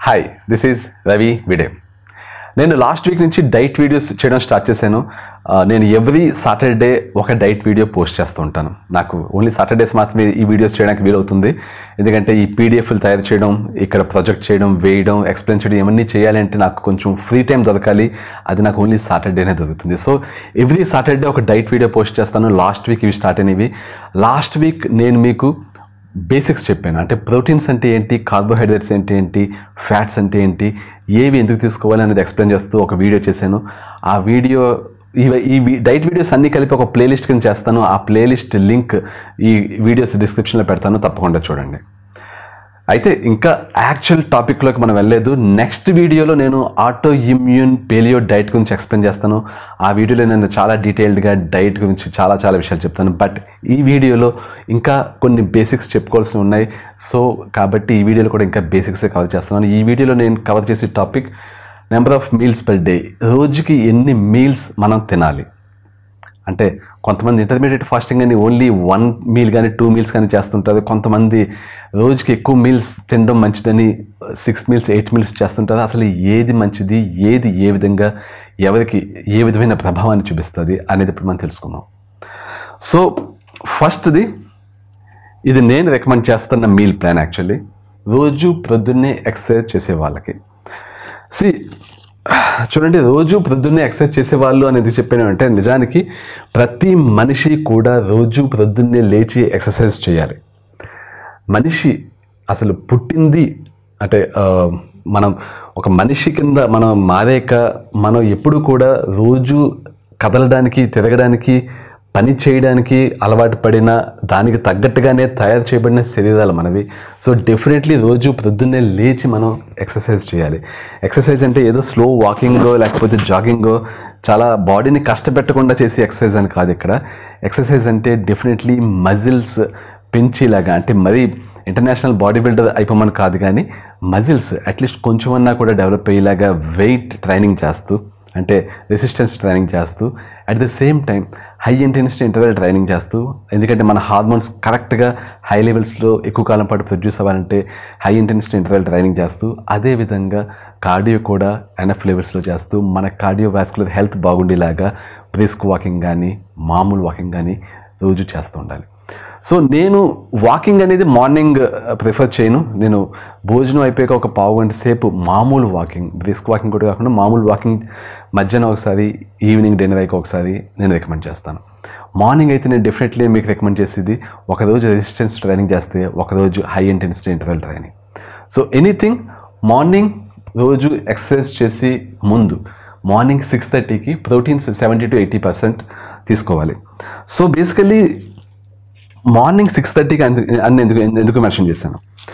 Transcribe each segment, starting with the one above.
hi this is Ravi విడే నేను last week నుంచి డైట్ వీడియోస్ చేయడం స్టార్ట్ చేశాను ఆ, నేను ఎవ్రీ సాటర్డే ఒక డైట్ వీడియో పోస్ట్ చేస్తూ ఉంటాను నాకు ఓన్లీ సాటర్డేస్ మాత్రమే ఈ వీడియోస్ చేయడానికి వీలవుతుంది ఎందుకంటే ఈ పీడిఎఫ్లు తయారు చేయడం ఇక్కడ ప్రొజెక్ట్ చేయడం వేయడం ఎక్స్ప్లెయిన్ చేయడం ఇవన్నీ చేయాలి అంటే నాకు కొంచెం ఫ్రీ టైం దొరకాలి అది నాకు ఓన్లీ సాటర్డేనే దొరుకుతుంది సో ఎవ్రీ సాటర్డే ఒక డైట్ వీడియో పోస్ట్ చేస్తాను లాస్ట్ వీక్ ఇవి స్టార్ట్ అయినవి లాస్ట్ వీక్ నేను మీకు బేసిక్స్ చెప్పాను అంటే ప్రోటీన్స్ అంటే ఏంటి కార్బోహైడ్రేట్స్ అంటే ఏంటి ఫ్యాట్స్ అంటే ఏంటి ఏవి ఎందుకు తీసుకోవాలి అనేది ఎక్స్ప్లెయిన్ చేస్తూ ఒక వీడియో చేశాను ఆ వీడియో ఈ ఈ వి- డైట్ వీడియోస్ అన్నీ కలిపి ఒక ప్లేలిస్ట్ కింద చేస్తాను ఆ ప్లేలిస్ట్ లింక్ ఈ వీడియోస్ డిస్క్రిప్షన్లో పెడతాను తప్పకుండా చూడండి అయితే ఇంకా యాక్చువల్ టాపిక్లోకి మనం వెళ్ళలేదు నెక్స్ట్ వీడియోలో నేను ఆటో ఇమ్యూన్ పేలియో డైట్ గురించి ఎక్స్ప్లెయిన్ చేస్తాను ఆ వీడియోలో నేను చాలా డీటెయిల్డ్గా డైట్ గురించి చాలా చాలా విషయాలు చెప్తాను బట్ ఈ వీడియోలో ఇంకా కొన్ని బేసిక్స్ చెప్పుకోవాల్సి ఉన్నాయి సో కాబట్టి ఈ వీడియోలో కూడా ఇంకా బేసిక్సే కవర్ చేస్తున్నాను ఈ వీడియోలో నేను కవర్ చేసే topic number of meals per day రోజుకి ఎన్ని మీల్స్ మనం తినాలి అంటే కొంతమంది ఇంటర్మీడియట్ ఫాస్టింగ్ అని ఓన్లీ వన్ మీల్ కానీ టూ మీల్స్ కానీ చేస్తుంటారు కొంతమంది రోజుకి ఎక్కువ మీల్స్ తినడం మంచిదని సిక్స్ మీల్స్ ఎయిట్ మీల్స్ చేస్తుంటారు అసలు ఏది మంచిది ఏది ఏ విధంగా ఎవరికి ఏ విధమైన ప్రభావాన్ని చూపిస్తుంది అనేది ఇప్పుడు మనం తెలుసుకుందాం సో ఫస్ట్ది ఇది నేను రికమెండ్ చేస్తున్న మీల్ ప్లాన్ యాక్చువల్లీ రోజు ప్రొద్దున్నే ఎక్సర్సైజ్ చేసే వాళ్ళకి సి చూడండి రోజు ప్రొద్దున్నే ఎక్సర్సైజ్ చేసేవాళ్ళు అనేది చెప్పాను అంటే నిజానికి ప్రతి మనిషి కూడా రోజు ప్రొద్దున్నే లేచి ఎక్సర్సైజ్ చేయాలి మనిషి అసలు పుట్టింది అంటే ఆ, మనం ఒక మనిషి కింద మనం మారాక మనం ఎప్పుడు కూడా రోజు కదలడానికి తిరగడానికి పని చేయడానికి అలవాటు పడిన దానికి తగ్గట్టుగానే తయారు చేయబడిన శరీరాలు మనవి సో డెఫినెట్లీ రోజు ప్రొద్దున్నే లేచి మనం ఎక్సర్సైజ్ చేయాలి ఎక్సర్సైజ్ అంటే ఏదో స్లో వాకింగో లేకపోతే జాగింగో చాలా బాడీని కష్టపెట్టకుండా చేసే ఎక్సర్సైజ్ అని కాదు ఇక్కడ ఎక్సర్సైజ్ అంటే డెఫినెట్లీ మజిల్స్ పెంచేలాగా అంటే మరీ ఇంటర్నేషనల్ బాడీ బిల్డర్ అయిపోమని కాదు కానీ మజిల్స్ అట్లీస్ట్ కొంచెమన్నా కూడా డెవలప్ అయ్యేలాగా వెయిట్ ట్రైనింగ్ చేస్తూ అంటే రెసిస్టెన్స్ ట్రైనింగ్ చేస్తూ at the same time high intensity interval training చేస్తూ ఎందుకంటే మన హార్మోన్స్ కరెక్ట్గా హై లెవెల్స్లో ఎక్కువ కాలం పాటు ప్రొడ్యూస్ అవ్వాలంటే హై ఇంటెన్సిటీ ఇంటర్వెల్ ట్రైనింగ్ చేస్తూ అదేవిధంగా కార్డియో కూడా ఎన్ఎఫ్ లెవెల్స్లో చేస్తూ మన కార్డియో వాస్కులర్ హెల్త్ బాగుండేలాగా బ్రిస్క్ వాకింగ్ కానీ మామూలు వాకింగ్ కానీ రోజు చేస్తూ ఉండాలి సో నేను వాకింగ్ అనేది మార్నింగ్ ప్రిఫర్ చేయను నేను భోజనం అయిపోయాక ఒక పావు గంట సేపు మామూలు వాకింగ్ బ్రిస్క్ వాకింగ్ కూడా కాకుండా మామూలు వాకింగ్ మధ్యాహ్నం ఒకసారి ఈవినింగ్ డిన్నర్ అయ్యాక ఒకసారి నేను రికమెండ్ చేస్తాను మార్నింగ్ అయితే నేను డెఫినెట్లీ మీకు రికమెండ్ చేసేది ఒకరోజు రెసిస్టెన్స్ ట్రైనింగ్ చేస్తే ఒకరోజు high intensity interval training so anything morning రోజు ఎక్సర్సైజ్ చేసి ముందు మార్నింగ్ సిక్స్ థర్టీకి proteins seventy to eighty percent తీసుకోవాలి సో బేసికలీ మార్నింగ్ సిక్స్ థర్టీకి అని ఎందుకు ఎందుకు మెన్షన్ చేశాను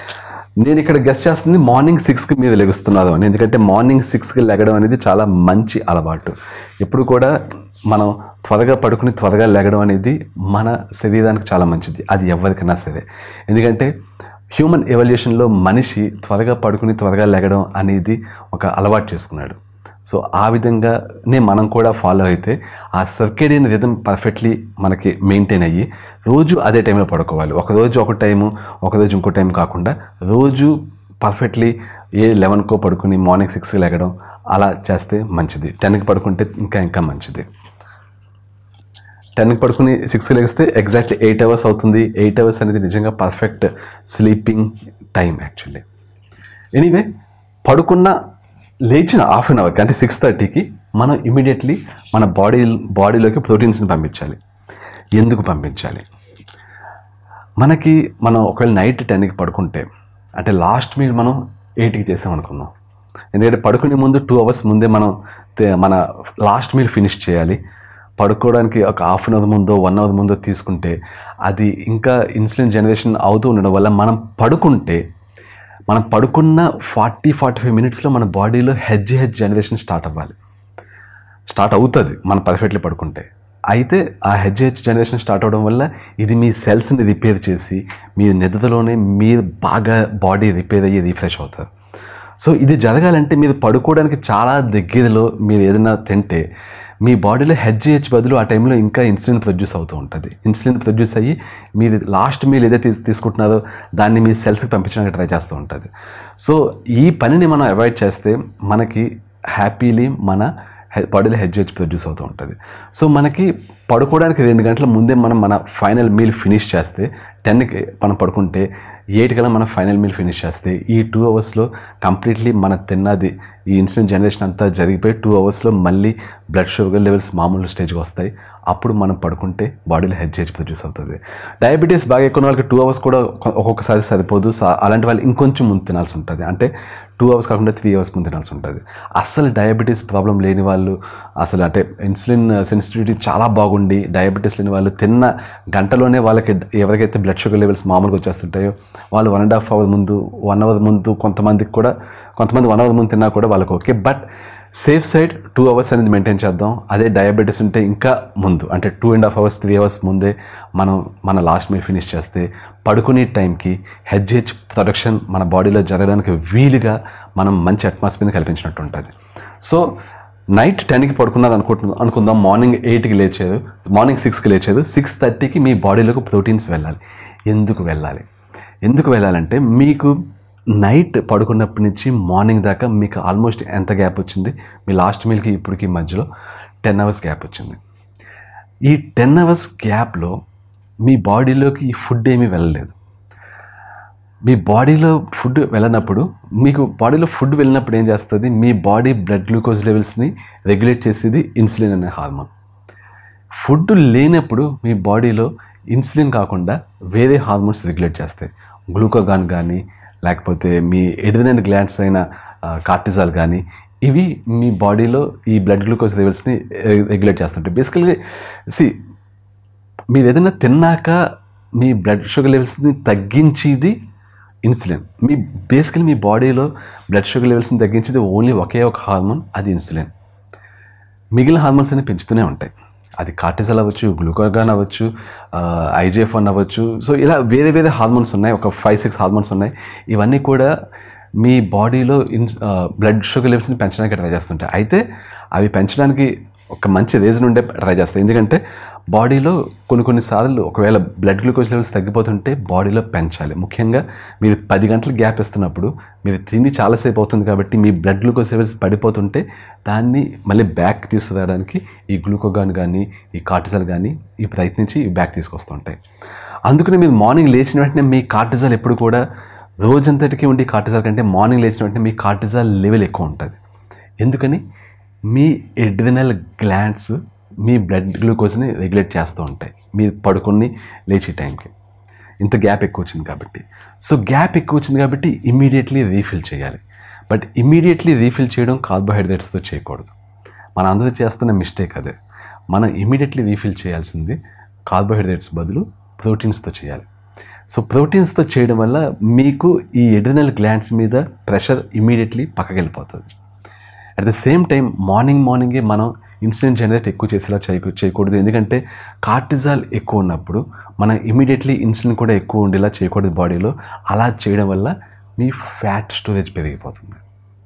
నేను ఇక్కడ గెస్ట్ చేస్తుంది మార్నింగ్ సిక్స్కి మీరు లెగుస్తున్నారు అని ఎందుకంటే మార్నింగ్ సిక్స్కి లెగడం అనేది చాలా మంచి అలవాటు ఎప్పుడు కూడా మనం త్వరగా పడుకుని త్వరగా లెగడం అనేది మన శరీరానికి చాలా మంచిది అది ఎవరికైనా సరే ఎందుకంటే హ్యూమన్ ఎవల్యూషన్లో మనిషి త్వరగా పడుకుని త్వరగా లెగడం అనేది ఒక అలవాటు చేసుకున్నాడు సో ఆ విధంగానే మనం కూడా ఫాలో అయితే ఆ సర్కేడియన్ రిథం పర్ఫెక్ట్లీ మనకి మెయింటైన్ అయ్యి రోజు అదే టైంలో పడుకోవాలి ఒక రోజు ఒక టైము ఒక రోజు ఇంకో టైం కాకుండా రోజు పర్ఫెక్ట్లీ ఏ లెవెన్కో పడుకుని మార్నింగ్ సిక్స్కి లెగడం అలా చేస్తే మంచిది టెన్కి పడుకుంటే ఇంకా ఇంకా మంచిది టెన్కి పడుకుని సిక్స్కి లెగిస్తే ఎగ్జాక్ట్లీ ఎయిట్ అవర్స్ అవుతుంది ఎయిట్ అవర్స్ అనేది నిజంగా perfect sleeping time actually anyway పడుకున్న లేచిన హాఫ్ అన్ అవర్కి అంటే సిక్స్ థర్టీకి మనం ఇమీడియట్లీ మన బాడీ బాడీలోకి ప్రోటీన్స్ని పంపించాలి ఎందుకు పంపించాలి మనకి మనం ఒకవేళ నైట్ టెన్కి పడుకుంటే అంటే లాస్ట్ మీల్ మనం ఎయిట్కి చేసామనుకుందాం ఎందుకంటే పడుకునే ముందు టూ అవర్స్ ముందే మనం తే- మన లాస్ట్ మీల్ ఫినిష్ చేయాలి పడుకోవడానికి ఒక హాఫ్ అన్ అవర్ ముందో వన్ అవర్ ముందో తీసుకుంటే అది ఇంకా ఇన్సులిన్ జనరేషన్ అవుతూ ఉండడం వల్ల మనం పడుకుంటే మనం పడుకున్న ఫార్టీ ఫార్టీ ఫైవ్ మినిట్స్లో మన బాడీలో హెడ్జ్ హెడ్జ్ జనరేషన్ స్టార్ట్ అవ్వాలి స్టార్ట్ అవుతుంది మనం పర్ఫెక్ట్లీ పడుకుంటే అయితే ఆ హెడ్జ్ హెచ్ జనరేషన్ స్టార్ట్ అవడం వల్ల ఇది మీ సెల్స్ని రిపేర్ చేసి మీ నిద్రలోనే మీరు బాగా బాడీ రిపేర్ అయ్యి రీఫ్రెష్ అవుతారు సో ఇది జరగాలంటే మీరు పడుకోవడానికి చాలా దగ్గరలో మీరు ఏదైనా తింటే మీ బాడీలో హెచ్జిహెచ్ బదులు ఆ టైంలో ఇంకా ఇన్సులిన్ ప్రొడ్యూస్ అవుతూ ఉంటుంది ఇన్సులిన్ ప్రొడ్యూస్ అయ్యి మీరు లాస్ట్ మీల్ ఏదైతే తీసు- తీసుకుంటున్నారో దాన్ని మీ సెల్స్కి పంపించడానికి ట్రై చేస్తూ ఉంటుంది సో ఈ పనిని మనం అవాయిడ్ చేస్తే మనకి హ్యాపీలీ మన హె- బాడీలో హెచ్జిహెచ్ ప్రొడ్యూస్ అవుతూ ఉంటుంది సో మనకి పడుకోవడానికి రెండు గంటల ముందే మనం మన ఫైనల్ మీల్ ఫినిష్ చేస్తే టెన్కి మనం పడుకుంటే ఎయిట్ కల్లా మనం ఫైనల్ మీల్ ఫినిష్ చేస్తే ఈ టూ అవర్స్లో కంప్లీట్లీ మన తిన్నది ఈ ఇన్సులిన్ జనరేషన్ అంతా జరిగిపోయి టూ అవర్స్లో మళ్ళీ బ్లడ్ షుగర్ లెవెల్స్ మామూలు స్టేజ్కి వస్తాయి అప్పుడు మనం పడుకుంటే బాడీలో హెచ్హెచ్ ప్రొడ్యూస్ అవుతుంది డయాబెటీస్ బాగా ఎక్కువ ఉన్న వాళ్ళకి టూ అవర్స్ కూడా ఒక్కొ- ఒక్కొక్కసారి సరిపోదు సా- అలాంటి వాళ్ళు ఇంకొంచెం ముందు తినాల్సి ఉంటుంది అంటే టూ అవర్స్ కాకుండా త్రీ అవర్స్ ముందు తినాల్సి ఉంటుంది అస్సలు డయాబెటీస్ ప్రాబ్లం లేని వాళ్ళు అసలు అంటే ఇన్సులిన్ సెన్సిటివిటీ చాలా బాగుండి డయాబెటీస్ లేని వాళ్ళు తిన్న గంటలోనే వాళ్ళకి ఎవరికైతే బ్లడ్ షుగర్ లెవెల్స్ మామూలుగా వచ్చేస్తుంటాయో వాళ్ళు వన్ అండ్ హాఫ్ అవర్ ముందు వన్ అవర్ ముందు కొంతమందికి కూడా కొంతమంది వన్ అవర్ ముందు తిన్నా కూడా వాళ్ళకి okay but safe side two hours అనేది మెయింటైన్ చేద్దాం అదే డయాబెటీస్ ఉంటే ఇంకా ముందు అంటే two and half hours three hours ముందే మనం మన లాస్ట్ మీల్ ఫినిష్ చేస్తే పడుకునే టైంకి హెచ్హెచ్ ప్రొడక్షన్ మన బాడీలో జరగడానికి వీలుగా మనం మంచి అట్మాస్ఫియర్ని కల్పించినట్టు ఉంటుంది సో నైట్ టెన్కి పడుకున్నది అనుకుంటున్నాం అనుకుందాం మార్నింగ్ ఎయిట్కి లేచారు మార్నింగ్ సిక్స్కి లేచారు సిక్స్ థర్టీకి మీ బాడీలోకి ప్రోటీన్స్ వెళ్ళాలి ఎందుకు వెళ్ళాలి ఎందుకు వెళ్ళాలంటే మీకు నైట్ పడుకున్నప్పటి నుంచి మార్నింగ్ దాకా మీకు ఆల్మోస్ట్ ఎంత గ్యాప్ వచ్చింది మీ లాస్ట్ మీల్కి ఇప్పటికి మధ్యలో టెన్ అవర్స్ గ్యాప్ వచ్చింది ఈ టెన్ అవర్స్ గ్యాప్లో మీ బాడీలోకి ఈ ఫుడ్ ఏమీ వెళ్ళలేదు మీ బాడీలో ఫుడ్ వెళ్ళినప్పుడు మీకు బాడీలో ఫుడ్ వెళ్ళినప్పుడు ఏం చేస్తుంది మీ బాడీ బ్లడ్ గ్లూకోజ్ లెవెల్స్ని రెగ్యులేట్ చేసేది ఇన్సులిన్ అనే హార్మోన్ ఫుడ్ లేనప్పుడు మీ బాడీలో ఇన్సులిన్ కాకుండా వేరే హార్మోన్స్ రెగ్యులేట్ చేస్తాయి గ్లూకోగాన్ కానీ లేకపోతే మీ ఎడిరినల్ గ్లాండ్స్ అయిన కార్టిజాల్ కానీ ఇవి మీ బాడీలో ఈ బ్లడ్ గ్లూకోజ్ లెవెల్స్ని రెగ్యులేట్ చేస్తుంటాయి బేసికల్గా సి మీరు ఏదైనా తిన్నాక మీ బ్లడ్ షుగర్ లెవెల్స్ని తగ్గించేది ఇన్సులిన్ మీ బేసికలీ మీ బాడీలో బ్లడ్ షుగర్ లెవెల్స్ని తగ్గించేది ఓన్లీ ఒకే ఒక హార్మోన్ అది ఇన్సులిన్ మిగిలిన హార్మోన్స్ అన్ని పెంచుతూనే ఉంటాయి అది కార్టిజల్ అవ్వచ్చు గ్లూకోగాన్ అవ్వచ్చు ఐజేఎఫ్ వన్ అవ్వచ్చు సో ఇలా వేరే వేరే హార్మోన్స్ ఉన్నాయి ఒక ఫైవ్ సిక్స్ హార్మోన్స్ ఉన్నాయి ఇవన్నీ కూడా మీ బాడీలో ఇన్ బ్లడ్ షుగర్ లెవెల్స్ని పెంచడానికి ట్రై చేస్తుంటాయి అయితే అవి పెంచడానికి ఒక మంచి రీజన్ ఉండే ట్రై చేస్తాయి ఎందుకంటే బాడీలో కొన్ని కొన్నిసార్లు ఒకవేళ బ్లడ్ గ్లూకోజ్ లెవెల్స్ తగ్గిపోతుంటే బాడీలో పెంచాలి ముఖ్యంగా మీరు పది గంటలు గ్యాప్ ఇస్తున్నప్పుడు మీరు తిండి చాలాసేపు అవుతుంది కాబట్టి మీ బ్లడ్ గ్లూకోజ్ లెవెల్స్ పడిపోతుంటే దాన్ని మళ్ళీ బ్యాక్ తీసుకురావడానికి ఈ గ్లూకోగాన్ కానీ ఈ కార్టిజల్ కానీ ఈ ప్రయత్నించి ఈ బ్యాక్ తీసుకొస్తుంటాయి అందుకని మీరు మార్నింగ్ లేచిన వెంటనే మీ కార్టిజల్ ఎప్పుడు కూడా రోజంతటికి ఉండి కార్టిజాల్ కంటే మార్నింగ్ లేచిన వెంటనే మీ కార్టిజాల్ లెవెల్ ఎక్కువ ఉంటుంది ఎందుకని మీ ఎడ్రినల్ గ్లాండ్స్ మీ బ్లడ్ గ్లూకోజ్ని రెగ్యులేట్ చేస్తూ ఉంటాయి మీరు పడుకుని లేచే టైంకి ఇంత గ్యాప్ ఎక్కువ వచ్చింది కాబట్టి సో గ్యాప్ ఎక్కువ వచ్చింది కాబట్టి ఇమీడియట్లీ రీఫిల్ చేయాలి బట్ ఇమీడియట్లీ రీఫిల్ చేయడం కార్బోహైడ్రేట్స్తో చేయకూడదు మన అందరూ చేస్తున్న మిస్టేక్ అదే మనం ఇమీడియట్లీ రీఫిల్ చేయాల్సింది కార్బోహైడ్రేట్స్ బదులు ప్రోటీన్స్తో చేయాలి సో ప్రోటీన్స్తో చేయడం వల్ల మీకు ఈ ఎడ్రినల్ గ్లాండ్స్ మీద ప్రెషర్ ఇమీడియట్లీ పక్కకి వెళ్ళిపోతుంది at the same time morning మార్నింగే మనం ఇన్సులిన్ జనరేట్ ఎక్కువ చేసేలా చేయకు చేయకూడదు ఎందుకంటే కార్టిజాల్ ఎక్కువ ఉన్నప్పుడు మనం ఇమీడియట్లీ ఇన్సులిన్ కూడా ఎక్కువ ఉండేలా చేయకూడదు బాడీలో అలా చేయడం వల్ల మీ ఫ్యాట్ స్టోరేజ్ పెరిగిపోతుంది